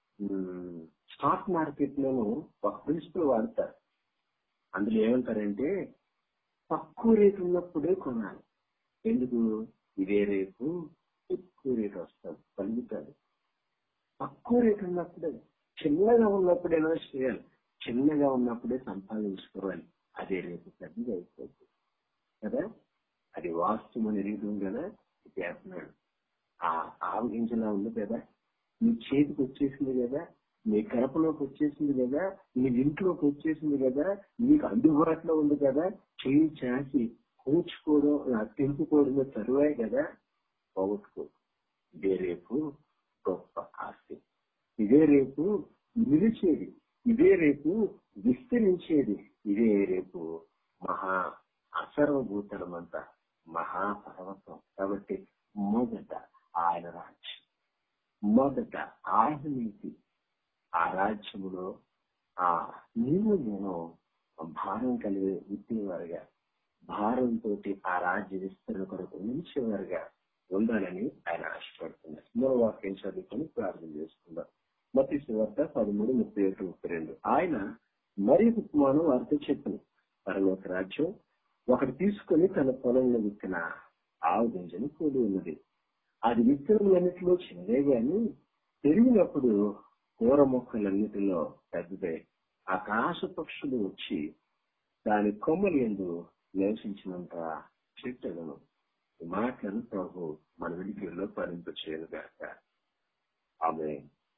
స్టాక్ మార్కెట్ లోను ఒక ప్రిన్సిపల్ వాడతారు అందులో ఏమంటారంటే తక్కువ రేటు ఉన్నప్పుడే కొనాలి ఎందుకు ఇదే రేపు ఎక్కువ రేటు వస్తుంది కలుగుతుంది తక్కువ రేటు ఉన్నప్పుడే చిన్నగా ఉన్నప్పుడే ఇన్వెస్ట్ చేయాలి చిన్నగా ఉన్నప్పుడే సంపాదించుకోవాలి అదే రేపు పెద్దగా అయిపోతుంది కదా అది వాస్తవం ఎరుగుతుంది కదా చేస్తున్నాడు ఆ ఆవగించలా ఉంది కదా నీ చేతికి వచ్చేసింది కదా నీ కడపలోకి వచ్చేసింది కదా నీ ఇంట్లోకి వచ్చేసింది కదా నీకు అందుబాటులో ఉంది కదా చేయి చేసి కూర్చుకోవడం తెంపుకోవడమే తరువాయి కదా పోగొట్టుకో ఇదే రేపు గొప్ప ఆస్తి ఇదే రేపు నిలిచేది ఇదే రేపు విస్తరించేది ఇదే రేపు మహా అసర్వభూతలమంతా మహాపర్వతం కాబట్టి మొదట ఆయన రాజ్యం మొదట ఆయన నీతి ఆ రాజ్యములో ఆ నీవు నేను భారం కలిగి ఉత్తేవారుగా భారంతో ఆ రాజ్య విస్తరణ కొరకు నిలిచేవారుగా ఉండాలని ఆయన ఆశపడుతున్నారు మరో వాక్యం చదువుకొని ప్రార్థన చేసుకుందాం మతి శివర్త పదమూడు ముప్పై ఒకటి ముప్పై రెండు ఆయన మరి ఉపమానం వారితో చెప్పను పరలోక రాజ్యం ఒకటి తీసుకొని తన పొలంలో విత్తిన ఆవు గింజను కూడి ఉన్నది అది విత్తనములన్నిటిలో చిన్నదే గాని పెరిగినప్పుడు కూర మొక్కలన్నిటిలో పెద్దదే ఆకాశ పక్షులు వచ్చి దాని కొమ్మలు ఎందు నివసించినంత చెట్టగను ఈ మాటలను ప్రభు మన విడికిలో పరింప చేయను గాక ఆమె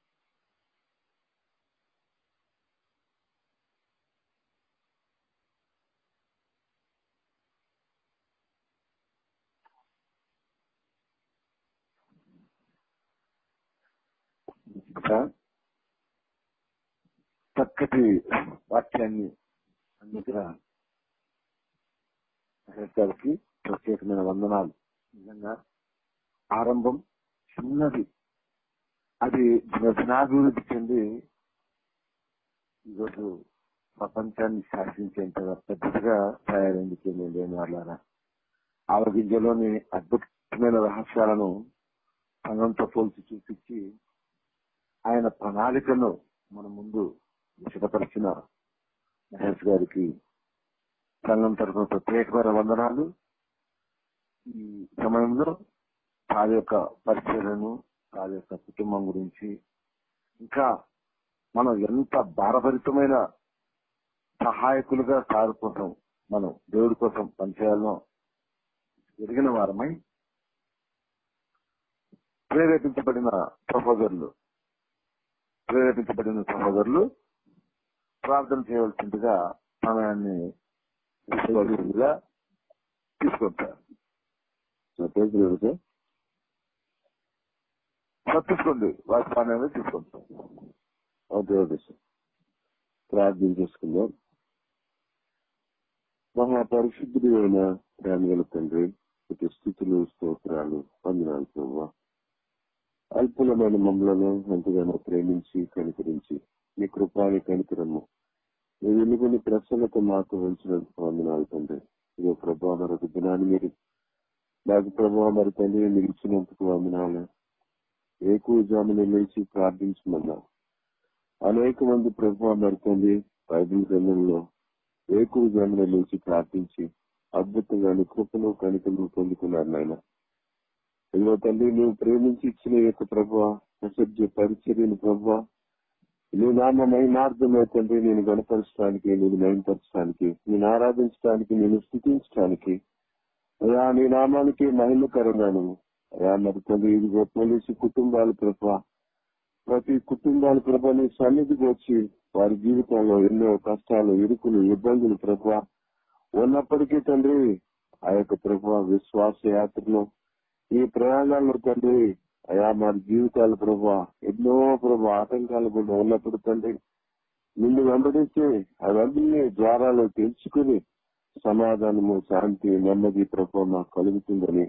ఇంకా చక్కటి వాక్యాన్ని అందించిన గారికి ప్రత్యేకమైన వందనాలు నిజంగా ఆరంభం చిన్నది అది దినాభివృద్ధి చెంది ఈరోజు ప్రపంచాన్ని శాసించేంత పెద్దదిగా తయారైంది చెందింది వాళ్ళ ఆవగింజలోని అద్భుతమైన రహస్యాలను సంఘంతో పోల్చి చూపించి ఆయన ప్రణాళికను మన ముందు విశదపరిచిన మహేష్ గారికి సంఘం తరఫున ప్రత్యేకమైన వందనాలు ఈ సమయంలో వారి యొక్క పరిచయలను వారి యొక్క కుటుంబం గురించి ఇంకా మనం ఎంత భారభరితమైన సహాయకులుగా సారు కోసం మనం దేవుడి కోసం పనిచేయాలనో ఎరిగిన వారమై ప్రేరేపించబడిన సహోదరులు ప్రేరేపించబడిన సహోదరులు ప్రార్థన చేయవలసిందిగా సమయాన్ని తీసుకోవాల్సిందిగా తీసుకుంటారు తీసుకోండి వాటి సమయాన్ని తీసుకుంటాం ఓకే ఓకే సార్ ప్రార్థన చేసుకుందాం మహా పరిశుద్ధుడు అయిన ప్రేమ గల తండ్రి ఇటు స్థితులు స్తోత్రాలు వందనాలు ప్రభావ అల్పులమైన మమ్మలను ఎంతగానో ప్రేమించి కనికరించి నీ కృపాని కనికరము నీ వెలుగుని ప్రసన్నత మాకు ఉంచినందుకు వందనాలు తండ్రి ఇదో ప్రభావ మరొక దినాన్ని మీరు నాకు ప్రభావ మరి తండ్రి మీరు ఇచ్చినందుకు వందనాలు ఏకూ జాముని లేచి ప్రార్థించమన్నా అనేక మంది ప్రభావ మరి తండ్రి బైబిల్ గ్రంథంలో ఏకూ జామున లేచి ప్రార్థించి అద్భుతంగా నీ కృపను కనికలు పొందుకున్నారు నాయన ఇదిగో తండ్రి నువ్వు ప్రేమించి ఇచ్చిన ఈ యొక్క ప్రభావ అసభ్య పరిచర్యను ప్రభావ నీ నామ మహిమార్థమే తండ్రి నేను గణపరచడానికి నేను నయనపరచడానికి నేను ఆరాధించడానికి నేను స్థుతించడానికి అయా నీ నామానికి మహిమకరంగాను అయా మరి తండ్రి ఇదిగో పోలీసు కుటుంబాల ప్రభా ప్రతి కుటుంబాల ప్రభా నీ సన్నిధికి వచ్చి వారి జీవితంలో ఎన్నో కష్టాలు ఇరుకులు ఇబ్బందులు ప్రభా ఉన్నప్పటికీ తండ్రి ఆ యొక్క ప్రభా విశ్వాస యాత్రలో ఈ ప్రయాణాల్లో తండ్రి అయా మన జీవితాల ప్రభా ఎన్నో ప్రభా ఆటంకాలు కూడా ఉన్నప్పుడు తండ్రి నిన్ను వెంబడిస్తే అవన్నీ ద్వారాలు తెలుసుకుని సమాధానము శాంతి నెమ్మది ప్రభా మాకు కలుగుతుందని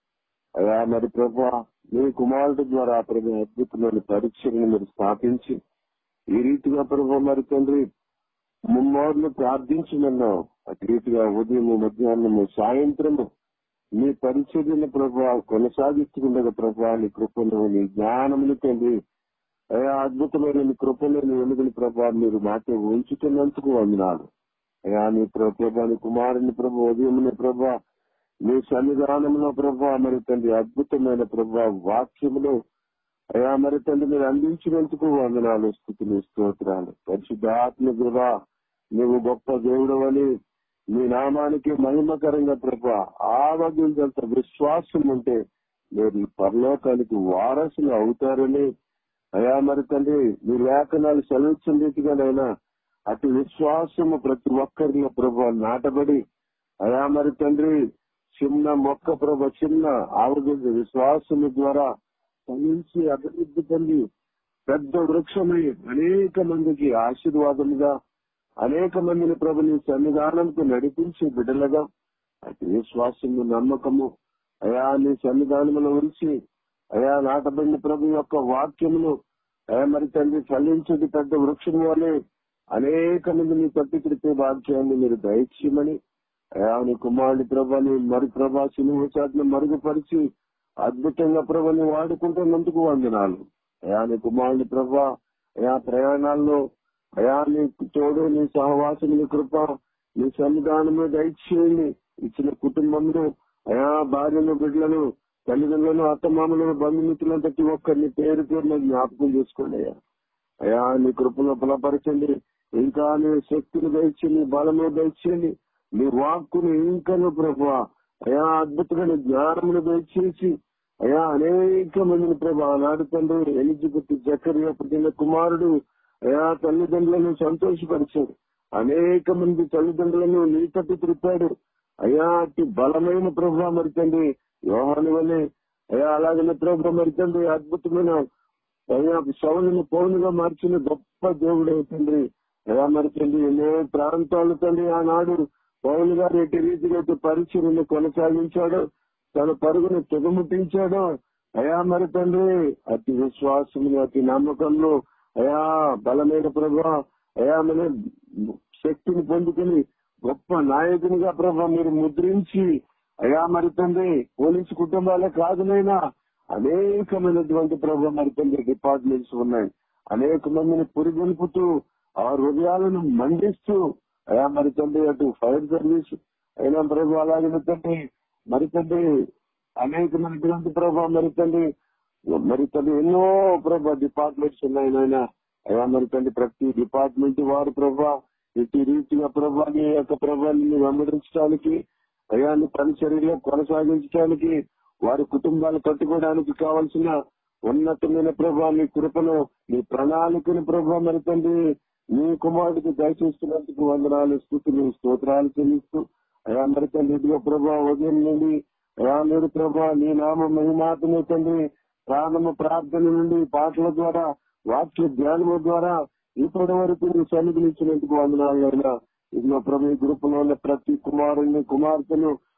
అయా మరి ప్రభా నీ కుమారుడు ద్వారా ప్రభు అద్భుతమైన పరీక్షలను మీరు స్థాపించి ఈ రీతిగా ప్రభా మరి తండ్రి ముమ్మోర్లు ప్రార్థించమన్నావు అటు రీతిగా ఉదయం మధ్యాహ్నము సాయంత్రము నీ పరిచర్యల ప్రభావ కొనసాగిస్తుండగా ప్రభా నీ కృపను నీ జ్ఞానముని తండ్రి అయా అద్భుతమైన నీ కృపను నీ వెలుగుని ప్రభా మీరు మాతో ఉంచుతున్నందుకు వందనాలు అయా నీ ప్రభా నీ కుమారుని ప్రభా ఉదయముని ప్రభా నీ సన్నిధానంలో ప్రభా మరి తండ్రి అద్భుతమైన ప్రభా వాక్యములు అయా మరి తండ్రి మీరు అందించినందుకు వందనాలు స్థుతులు స్తోత్రాలు పరిశుద్ధాత్మ గురా నువ్వు గొప్ప దేవుడు అని నీ నామానికి మహిమకరంగా ప్రభా ఆరోగ్యంత విశ్వాసం ఉంటే మీరు పరలోకానికి వారసులు అవుతారని అయా మరి తండ్రి మీ లేఖనాలు సెలవిచ్చిన రీతిగానైనా అటు విశ్వాసము ప్రతి ఒక్కరిలో ప్రభా నాటబడి అయా మరి తండ్రి చిన్న మొక్క ప్రభ చిన్న ఆరోగ్య విశ్వాసము ద్వారా ఫలించి అభివృద్ధి పొంది పెద్ద వృక్షమై అనేక మందికి ఆశీర్వాదముగా అనేక మందిని ప్రభు నీ సన్నిధానంకు నడిపించి బిడ్డలుగా అటు విశ్వాసము నమ్మకము అయా నీ సన్నిధానములో ఉంచి అయా నాటబడిన ప్రభు యొక్క వాక్యమును అయా మరి తండ్రి ఫలించేది పెద్ద వృక్షం వలె అనేక మందిని తప్పి తిరిపే వాక్యాన్ని మీరు దయచేయమని అయా నీ కుమారుడి ప్రభాని మరి ప్రభా సినిమా చాట్ను మరుగుపరిచి అద్భుతంగా ప్రభని వాడుకుంటున్నందుకు వందనాలు అయా నీ కుమారుడి ప్రభా అయా ప్రయాణాల్లో అయా నీ తోడు నీ సహవాసం నీ కృప నీ సన్నిధానము దయచేయండి ఇచ్చిన కుటుంబంలో అయా భార్యను బిడ్డలను తల్లిదండ్రులను అత్తమామలను బంధుమిత్రులను ప్రతి ఒక్కరిని పేరు పేరున జ్ఞాపకం చేసుకోండి అయ్యా అయా నీ కృపను బలపరచండి ఇంకా నీ శక్తిని దయచేయండి బలము దయచేయండి నీ వాక్కును ఇంకను ప్రభు అయా అద్భుతమైన జ్ఞానమును దయచేసి అయా అనేక మందిని ప్రభు ఆనాడు తండ్రి ఎలిజిబెత్ జకర్య పుట్టిన కుమారుడు అయా తల్లిదండ్రులను సంతోషపరిచాడు అనేక మంది తల్లిదండ్రులను నీ తట్టు తిప్పాడు అయా అతి బలమైన ప్రభు మరి తండ్రి యోహాని వల్లే అయా అలాగనే ప్రభు మరి తండ్రి అద్భుతమైన అయా శవలను పౌనుగా మార్చిన గొప్ప దేవుడు తండ్రి అయా మరి తండ్రి ఎన్నో ప్రాంతాలు తండ్రి ఆనాడు పౌలు గారు ఎట్టి రీతిగా అయితే పరిచయను కొనసాగించాడు తన పరుగును తెగముట్టించాడు అయా మరి తండ్రి అతి విశ్వాసములు అతి నమ్మకంలో అయా బలమైన ప్రభా అయా మన శక్తిని పొందుకుని గొప్ప నాయకునిగా ప్రభా మీరు ముద్రించి అయా మరి తండ్రి పోలీసు కుటుంబాలే కాదునైనా అనేకమైనటువంటి ప్రభా మరి తండ్రి డిపార్ట్మెంట్స్ ఉన్నాయి అనేక మందిని పురిగొల్పుతూ ఆ హృదయాలను మండిస్తూ అయా మరి తండ్రి అటు ఫైర్ సర్వీస్ అయినా ప్రభు అలాగే తండ్రి మరి తండ్రి అనేకమైనటువంటి ప్రభా మరి తండ్రి మరి తండ్రి ఎన్నో ప్రభా డిపార్ట్మెంట్స్ ఉన్నాయి నాయన అయా మరి తండ్రి ప్రతి డిపార్ట్మెంట్ వారు ప్రభా ఇటు రీతిగా ప్రభా నీ యొక్క ప్రభాన్ని వెంబడించడానికి అయాన్ని పరిచర్యలో కొనసాగించడానికి వారి కుటుంబాలు కట్టుకోవడానికి కావలసిన ఉన్నతమైన ప్రభా నీ కృపను నీ ప్రణాళికను ప్రభా మరి తండ్రి నీ కుమారుడికి దయచేస్తున్నందుకు వందనాలు స్థుతులు స్తోత్రాలు చెల్లిస్తూ అయా మరి తండ్రి ఇదిగో ప్రభా ఉదయం నుండి అయా మీరు ప్రభా నీ నామ మహిమాతమే తండ్రి ప్రాణము ప్రార్థన నుండి పాటల ద్వారా వాక్య ధ్యానము ద్వారా ఇప్పటి వరకు నీ సన్నిధినిచ్చినందుకు వందనాలైనా ఇదిగో ప్రభు ఈ గ్రూపులో ఉన్న ప్రతి కుమారుని కుమార్తెను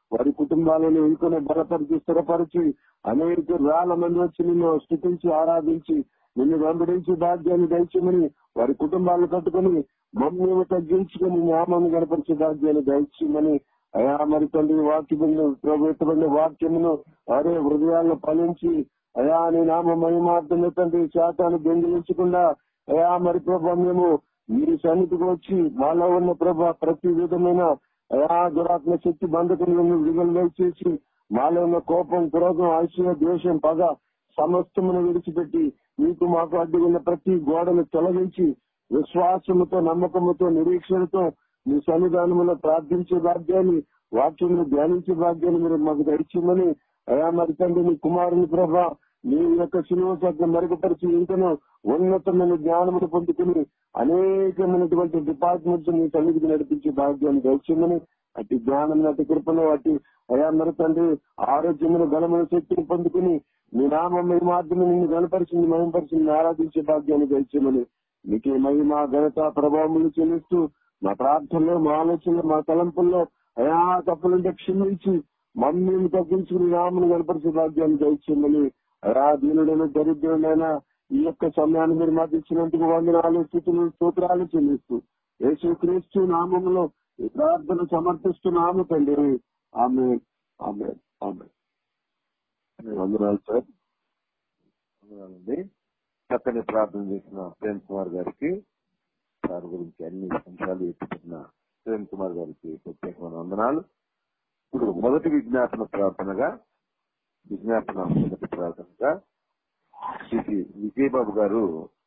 వారి కుటుంబాలను ఇంకొన బలపరిచి స్థిరపరిచి అనేక వేల మంది వచ్చి నిన్ను స్థుతించి ఆరాధించి నిన్ను వెంబడించి భాగ్యాన్ని దయచేయమని వారి కుటుంబాలను కట్టుకుని మమ్మల్ని తగ్గించుకుని నామాన్ని గడపరిచే భాగ్యాన్ని దయచేయమని అయా మరి తండ్రి వాక్యమును ప్రభుత్వమైన వాక్యమును వారే హృదయాలను ఫలించి అయా నీ నామ మహిమార్థమే తండ్రి శాతాన్ని దొంగిలించకుండా అయా మరి ప్రభా మేము మీ సన్నిధికి వచ్చి మాలో ఉన్న ప్రభా ప్రతి విధమైన అయా దురాత్మ శక్తి బంధకులను విడుదల చేసి మాలో ఉన్న కోపం క్రోధం ఐశ్వర్య ద్వేషం పగ సమస్తమును విడిచిపెట్టి మీకు మాకు అడ్డు ఉన్న ప్రతి గోడను తొలగించి విశ్వాసముతో నమ్మకముతో నిరీక్షణతో మీ సన్నిధానములో ప్రార్థించే భాగ్యాన్ని వాక్యంలో ధ్యానించే భాగ్యాన్ని మీరు మాకు దయచేయమని అయా మరి తండ్రి మీ కుమారుని ప్రభా మీ యొక్క సులువ సత్యం మరుగుపరిచి ఇంకనూ ఉన్నతమైన జ్ఞానమును పొందుకుని అనేకమైనటువంటి డిపార్ట్మెంట్స్ మీ సన్నిధికి నడిపించే భాగ్యాన్ని దయచేయమని అటు జ్ఞానం అటు కృపను అటు అయా మరి తండ్రి ఆరోగ్యమును బలమైన శక్తిని పొందుకుని మీ నామం మీ మాధ్యమం నిన్ను గణపరిచింది మహింపరిచింది ఆరాధించే భాగ్యాన్ని దయచేయమని మీకే మహిమ ఘనత ప్రభావములు చెల్లిస్తూ మా ప్రార్థనలో మా ఆలోచనలో మా తలంపుల్లో అయా తప్పులుంటే క్షమించి మమ్మల్ని తగ్గించుకుని నామను కనపరిచే భాగ్యాన్ని దయచేయమని అయా దీనుడైన దరిద్రుడైన ఈ యొక్క సమయాన్ని మీరు మాకు ఇచ్చినందుకు వందనాలు స్థితులు స్తోత్రాలు చెల్లిస్తూ యేసు క్రీస్తు నామంలో ఈ ప్రార్థన సమర్పిస్తున్నాము తండ్రి ఆమె ఆమె ఆమె వందనాలు సార్ వందనాలండి చక్కని ప్రార్థన చేసిన ప్రేమ్ కుమార్ గారికి సార్ గురించి అన్ని అంశాలు ఎత్తుకున్న ప్రేమ్ కుమార్ గారికి ప్రత్యేకమైన వందనాలు ఇప్పుడు మొదటి విజ్ఞాపన ప్రార్థనగా విజ్ఞాపన మొదటి ప్రార్థనగా శ్రీ విజయబాబు గారు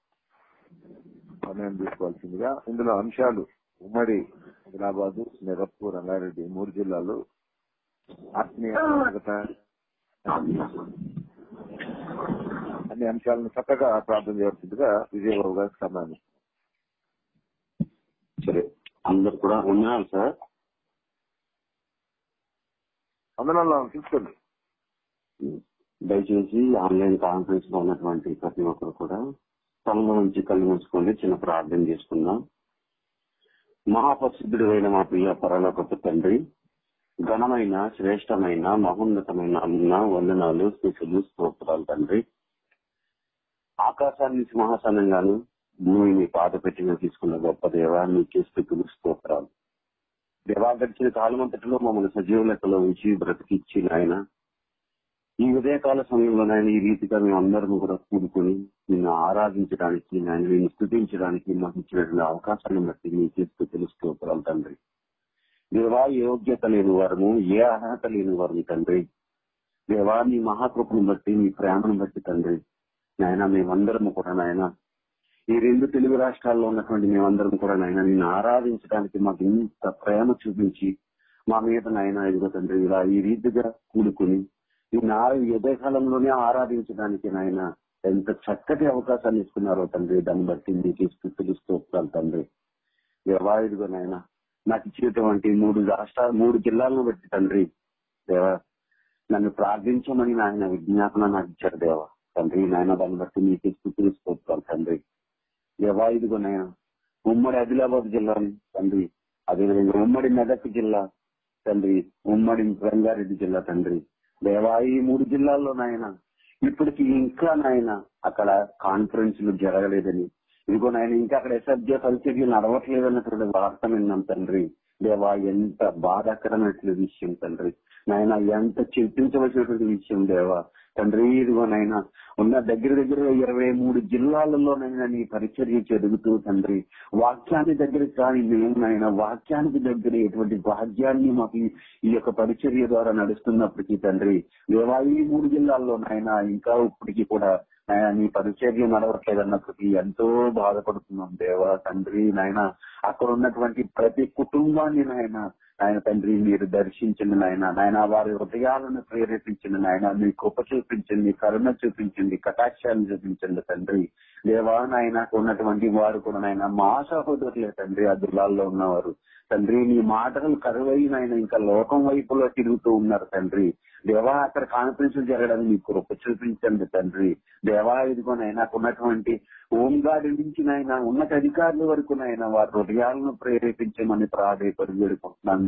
సమయం తీసుకోవాల్సిందిగా ఇందులో అంశాలు ఉమ్మడి హైదరాబాదు నెరప్పు రంగారెడ్డి మూడు జిల్లాలు ఆత్మీయ నాగరికత, అన్ని అంశాలను చక్కగా ప్రార్థన చేయవలసిందిగా విజయబాబు గారికి సమయం సరే అందరు కూడా ఉన్నారు సార్ వందనాలు తీసుకోండి దయచేసి ఆన్లైన్ కాన్ఫరెన్స్ లో ఉన్నటువంటి ప్రతి ఒక్కరు కూడా తమలో నుంచి కళ్ళు మూసుకోండి చిన్న ప్రార్థన చేసుకుందాం మహాప్రసిద్ధుడు అయిన మా ప్రియ పరలోకపు తండ్రి ఘనమైన శ్రేష్టమైన మహోన్నతమైన అన్న వందనాలు స్థితులు స్తోత్రాలు తండ్రి ఆకాశాన్ని సింహాసనంగాను భూమిని పాత పెట్టిన తీసుకున్న గొప్ప దేవా నీకే స్థితులు స్తోత్రాలు దేవా గడిచిన కాలమంతటిలో మమ్మల్ని సజీవ లెక్కలో ఉంచి బ్రతికిచ్చి నాయన ఈ ఉదయకాల సమయంలో నాయన ఈ రీతిగా మేము అందరం కూడా కూడుకొని నిన్ను ఆరాధించడానికి నాయన నిన్ను స్థుతించడానికి మాకు ఇచ్చినటువంటి అవకాశాన్ని బట్టి నీకే స్థితులు స్తోత్రాలు తండ్రి దేవా ఏ యోగ్యత లేని వారము ఏ అర్హత లేని వారము తండ్రి దేవా నీ మహాకృపను బట్టి నీ ప్రేమను బట్టి తండ్రి నాయన మేమందరము కూడా నాయన ఈ రెండు తెలుగు రాష్ట్రాల్లో ఉన్నటువంటి మేమందరం కూడా నాయన నిన్ను ఆరాధించడానికి మాకు ఇంత ప్రేమ చూపించి మా మీద నాయన ఇదిగో తండ్రి ఇలా ఈ రీతిగా కూడుకుని ఈ నా కాలంలోనే ఆరాధించడానికి నాయన ఎంత చక్కటి అవకాశాన్ని ఇస్తున్నారో తండ్రి దాన్ని బట్టి నీకు స్థితులు స్తోత్రాలు తండ్రి దేవా ఇదిగో నాయన నాకు ఇచ్చినటువంటి మూడు రాష్ట్రాలు మూడు జిల్లాలను బట్టి తండ్రి దేవా నన్ను ప్రార్థించమని నాయన విజ్ఞాపన నాకు ఇచ్చారు దేవా తండ్రి నాయన దాన్ని బట్టి నీకు స్థితులు స్తోత్రాలు తండ్రి దేవా ఇదిగో నాయన ఉమ్మడి ఆదిలాబాద్ జిల్లాని తండ్రి అదేవిధంగా ఉమ్మడి మెదక్ జిల్లా తండ్రి ఉమ్మడి రంగారెడ్డి జిల్లా తండ్రి దేవా ఈ మూడు జిల్లాల్లో నాయన ఇప్పటికి ఇంకా నాయన అక్కడ కాన్ఫరెన్స్లు జరగలేదని ఇదిగో నాయన ఇంకా అక్కడ ఎస్ఎఫ్జే పరిచర్య నడవట్లేదు అన్నటువంటి వార్త విన్నాం తండ్రి దేవా ఎంత బాధాకరమైనటువంటి విషయం తండ్రి నాయన ఎంత చింతించవలసినటువంటి విషయం దేవా తండ్రి ఇదిగో నాయన ఉన్న దగ్గర దగ్గర ఇరవై మూడు జిల్లాలలోనైనా నీ పరిచర్య జరుగుతూ తండ్రి వాక్యాన్ని దగ్గర కానీ మేము నాయన వాక్యానికి దగ్గర ఎటువంటి భాగ్యాన్ని మాకు ఈ- ఈ యొక్క పరిచర్య ద్వారా నడుస్తున్నప్పటికీ తండ్రి దేవా ఈ మూడు జిల్లాల్లో నాయన ఇంకా ఇప్పటికీ కూడా నాయన నీ పరిచర్య నడవట్లేదు అన్నప్పటికీ ఎంతో బాధపడుతున్నాం దేవా తండ్రి నాయన అక్కడ ఉన్నటువంటి ప్రతి కుటుంబాన్ని నాయన నాయన తండ్రి మీరు దర్శించండి నాయన నాయన వారి హృదయాలను ప్రేరేపించండి నాయన మీ కృప చూపించండి కరుణ చూపించండి కటాక్షాలను చూపించండి తండ్రి దేవా నాయన ఉన్నటువంటి వారు కూడా నాయన మా సహోదరులే తండ్రి ఆ జిల్లాల్లో ఉన్నవారు తండ్రి నీ మాటలు కరువైన ఇంకా లోకం వైపులో తిరుగుతూ ఉన్నారు తండ్రి దేవా అక్కడ కాన్ఫరెన్స్ జరగడానికి మీ కృప చూపించండి తండ్రి దేవా ఇదిగో నాయన ఉన్నటువంటి హోంగార్డు నుంచి నాయన ఉన్నత అధికారుల వరకు నాయన వారి హృదయాలను ప్రేరేపించమని ప్రాధేయపడి వేడుకుంటున్నాను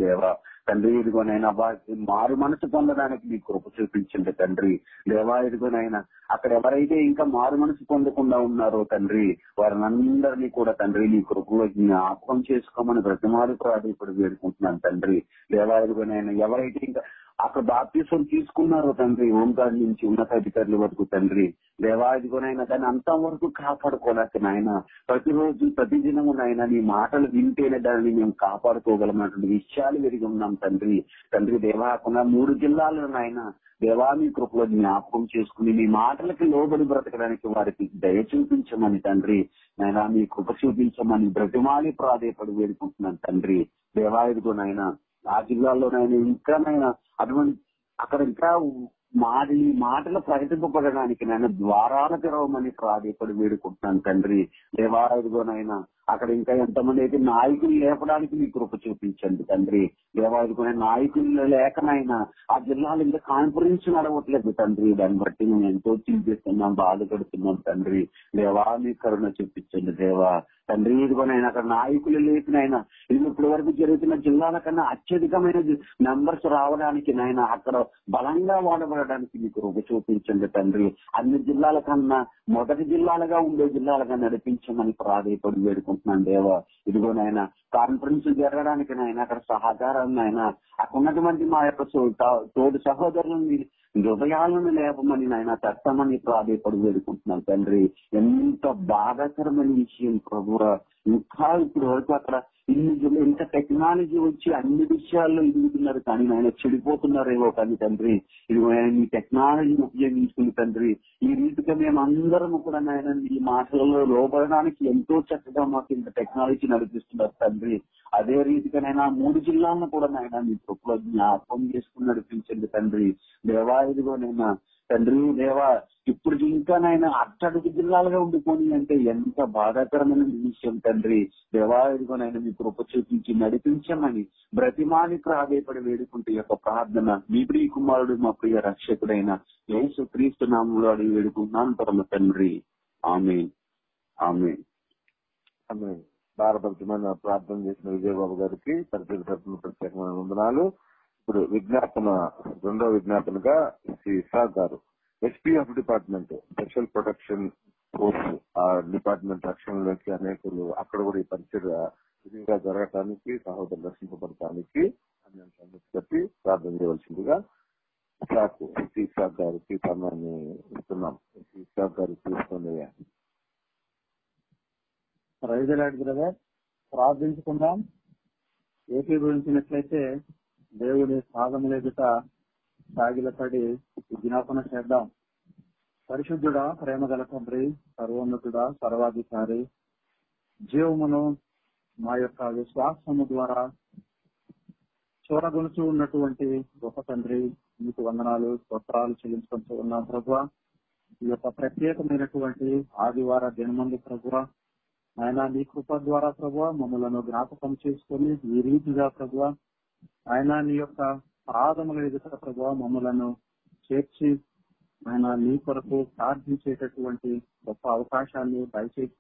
దేవా తండ్రి ఇదిగోనైనా వారికి మారు మనసు పొందడానికి మీ కృప చూపించండి తండ్రి దేవా ఇదిగోనైనా అక్కడ ఎవరైతే ఇంకా మారు మనసు పొందకుండా ఉన్నారో తండ్రి వారిని అందరినీ కూడా తండ్రి నీ కృపలో జ్ఞాపకం చేసుకోమని బ్రతిమాలు ప్రాధాన్యపడి వేడుకుంటున్నాను తండ్రి దేవా ఇదిగోనైనా ఎవరైతే ఇంకా అక్కడ బాప్తీసం తీసుకున్నారో తండ్రి ఓంకార్ నుంచి ఉన్నతాధికారుల వరకు తండ్రి దేవా ఇదిగోనైనా దాన్ని అంత వరకు కాపాడుకోలేక నాయన ప్రతిరోజు ప్రతి దినము నాయన నీ మాటలు వింటేనే దానిని మేము కాపాడుకోగలమన్నటువంటి విషయాలు విరిగి ఉన్నాం తండ్రి తండ్రి దేవా అక్కడ మూడు జిల్లాలను నాయన దేవా మీ కృపలో జ్ఞాపకం చేసుకుని మీ మాటలకి లోబడి బ్రతకడానికి వారికి దయ చూపించమని తండ్రి నాయన మీ కృప చూపించమని బ్రతిమాలి ప్రాధేయపడి వేడుకుంటున్నాను తండ్రి దేవా ఇదిగో నాయన ఆ జిల్లాలోనైనా ఇంకానైనా అటువంటి అక్కడ ఇంకా మాది మాటలు ప్రకటింపబడడానికి నేను ద్వారాలు తెరవమని ప్రాధేయపడి వేడుకుంటున్నాను తండ్రి దేవా ఇదిగోనైనా అక్కడ ఇంకా ఎంతమంది అయితే నాయకులు లేపడానికి మీ కృప చూపించండి తండ్రి దేవాదికునే నాయకులు లేకనైనా ఆ జిల్లాలో ఇంకా కాన్ఫరెన్స్ నడవట్లేదు తండ్రి దాన్ని బట్టి మేము ఎంతో చింతిస్తున్నాం బాధపడుతున్నాం తండ్రి దేవా మీ కరుణ చూపించండి దేవా తండ్రి ఇదిగోనైనా అక్కడ నాయకులు లేపినైనా ఇది ఇప్పటి వరకు జరుగుతున్న జిల్లాల కన్నా అత్యధికమైన నంబర్స్ రావడానికి నాయన అక్కడ బలంగా వాడబడడానికి మీకు కృప చూపించండి తండ్రి అన్ని జిల్లాల కన్నా మొదటి జిల్లాలుగా ఉండే జిల్లాలుగా నడిపించమని ప్రాధాయపడి వేడుకుంటున్నాను దేవా ఇదిగోనైనా కాన్ఫరెన్స్ జరగడానికి నాయన అక్కడ సహకారాన్ని ఆయన అక్కడ ఉన్నటువంటి మా యొక్క సో- తో- తోటి సహోదరులని హృదయాలను లేపమని నాయన తట్టమని ప్రాధాయపడి వేడుకుంటున్నాను తండ్రి ఎంత బాధాకరమైన విషయం ప్రభు ఇంకా ఇప్పుడు వరకు అక్కడ ఇన్ని జిల్లా- ఇంత టెక్నాలజీ వచ్చి అన్ని విషయాల్లో ఎదుగుతున్నారు కానీ నాయన చెడిపోతున్నారేమో కానీ తండ్రి ఇది ఈ టెక్నాలజీని ఉపయోగించుకుని తండ్రి ఈ రీతిగా మేము అందరం కూడా నాయన ఈ మాటలలో లోబడడానికి ఎంతో చక్కగా మాకు ఇంత టెక్నాలజీ నడిపిస్తున్నారు తండ్రి అదే రీతిగానైనా మూడు జిల్లాలను కూడా నాయన మీ కృపలో జ్ఞాపకం చేసుకుని నడిపించండి తండ్రి దేవా ఇదిగోనైనా తండ్రి దేవా ఇప్పుడు ఇంకానైనా అట్టడుగు జిల్లాలుగా ఉండిపోయి అంటే ఎంత బాధాకరమైన విషయం తండ్రి దేవా ఇదిగోనైనా మీ కృప చూపించి నడిపించమని బ్రతిమాని ప్రాధేయపడి వేడుకుంటే ఈ యొక్క ప్రార్థన మీ ప్రియ కుమారుడు మా ప్రియ రక్షకుడైన యేసు క్రీస్తు నామంలో అడిగి వేడుకుంటున్నాను పరమ తండ్రి ఆమె ఆమె ఆమె భారతమైన ప్రార్థన చేసిన విజయబాబు గారికి పరిచయ తరఫున ప్రత్యేకమైన వందనాలు ఇప్పుడు విజ్ఞాపన రెండో విజ్ఞాపనగా శ్రీ ఇసా గారు S P F department special protection force ఆ డిపార్ట్మెంట్ రక్షణలోకి అనేకులు అక్కడ కూడా ఈ పరిచయ విధిగా జరగటానికి సహోదరులు రక్షింపబడటానికి అన్ని అంశాలను చెప్పి ప్రార్థన చేయవలసిందిగా ఇసాకు శ్రీ ఇసాక్ గారికి సమయాన్ని ఇస్తున్నాం శ్రీ ఇసాక్ గారు తీసుకొని రైతులాడు బ్రదర్ ప్రార్థించుకుందాం ఏకీభవించినట్లయితే దేవుడి పాదముల ఎదుట సాగిలపడి విజ్ఞాపన చేద్దాం పరిశుద్ధుడా ప్రేమ గల తండ్రి సర్వోన్నతుడా సర్వాధికారి జీవమును మా యొక్క విశ్వాసము ద్వారా చూడగొలుచు ఉన్నటువంటి గొప్ప తండ్రి మీకు వందనాలు స్తోత్రాలు చెల్లించుకుంటూ ఉన్నాం ప్రభు ఈ యొక్క ప్రత్యేకమైనటువంటి ఆదివార దినమంది ప్రభు ఆయన నీ కృప ద్వారా ప్రభు మమ్మలను జ్ఞాపకం చేసుకొని ఈ రీతిగా ప్రభు ఆయన నీ యొక్క పాదముల ఎదుట ప్రభు మమ్మలను చేర్చి ఆయన నీ కొరకు ప్రార్థించేటటువంటి గొప్ప అవకాశాన్ని దయచేసి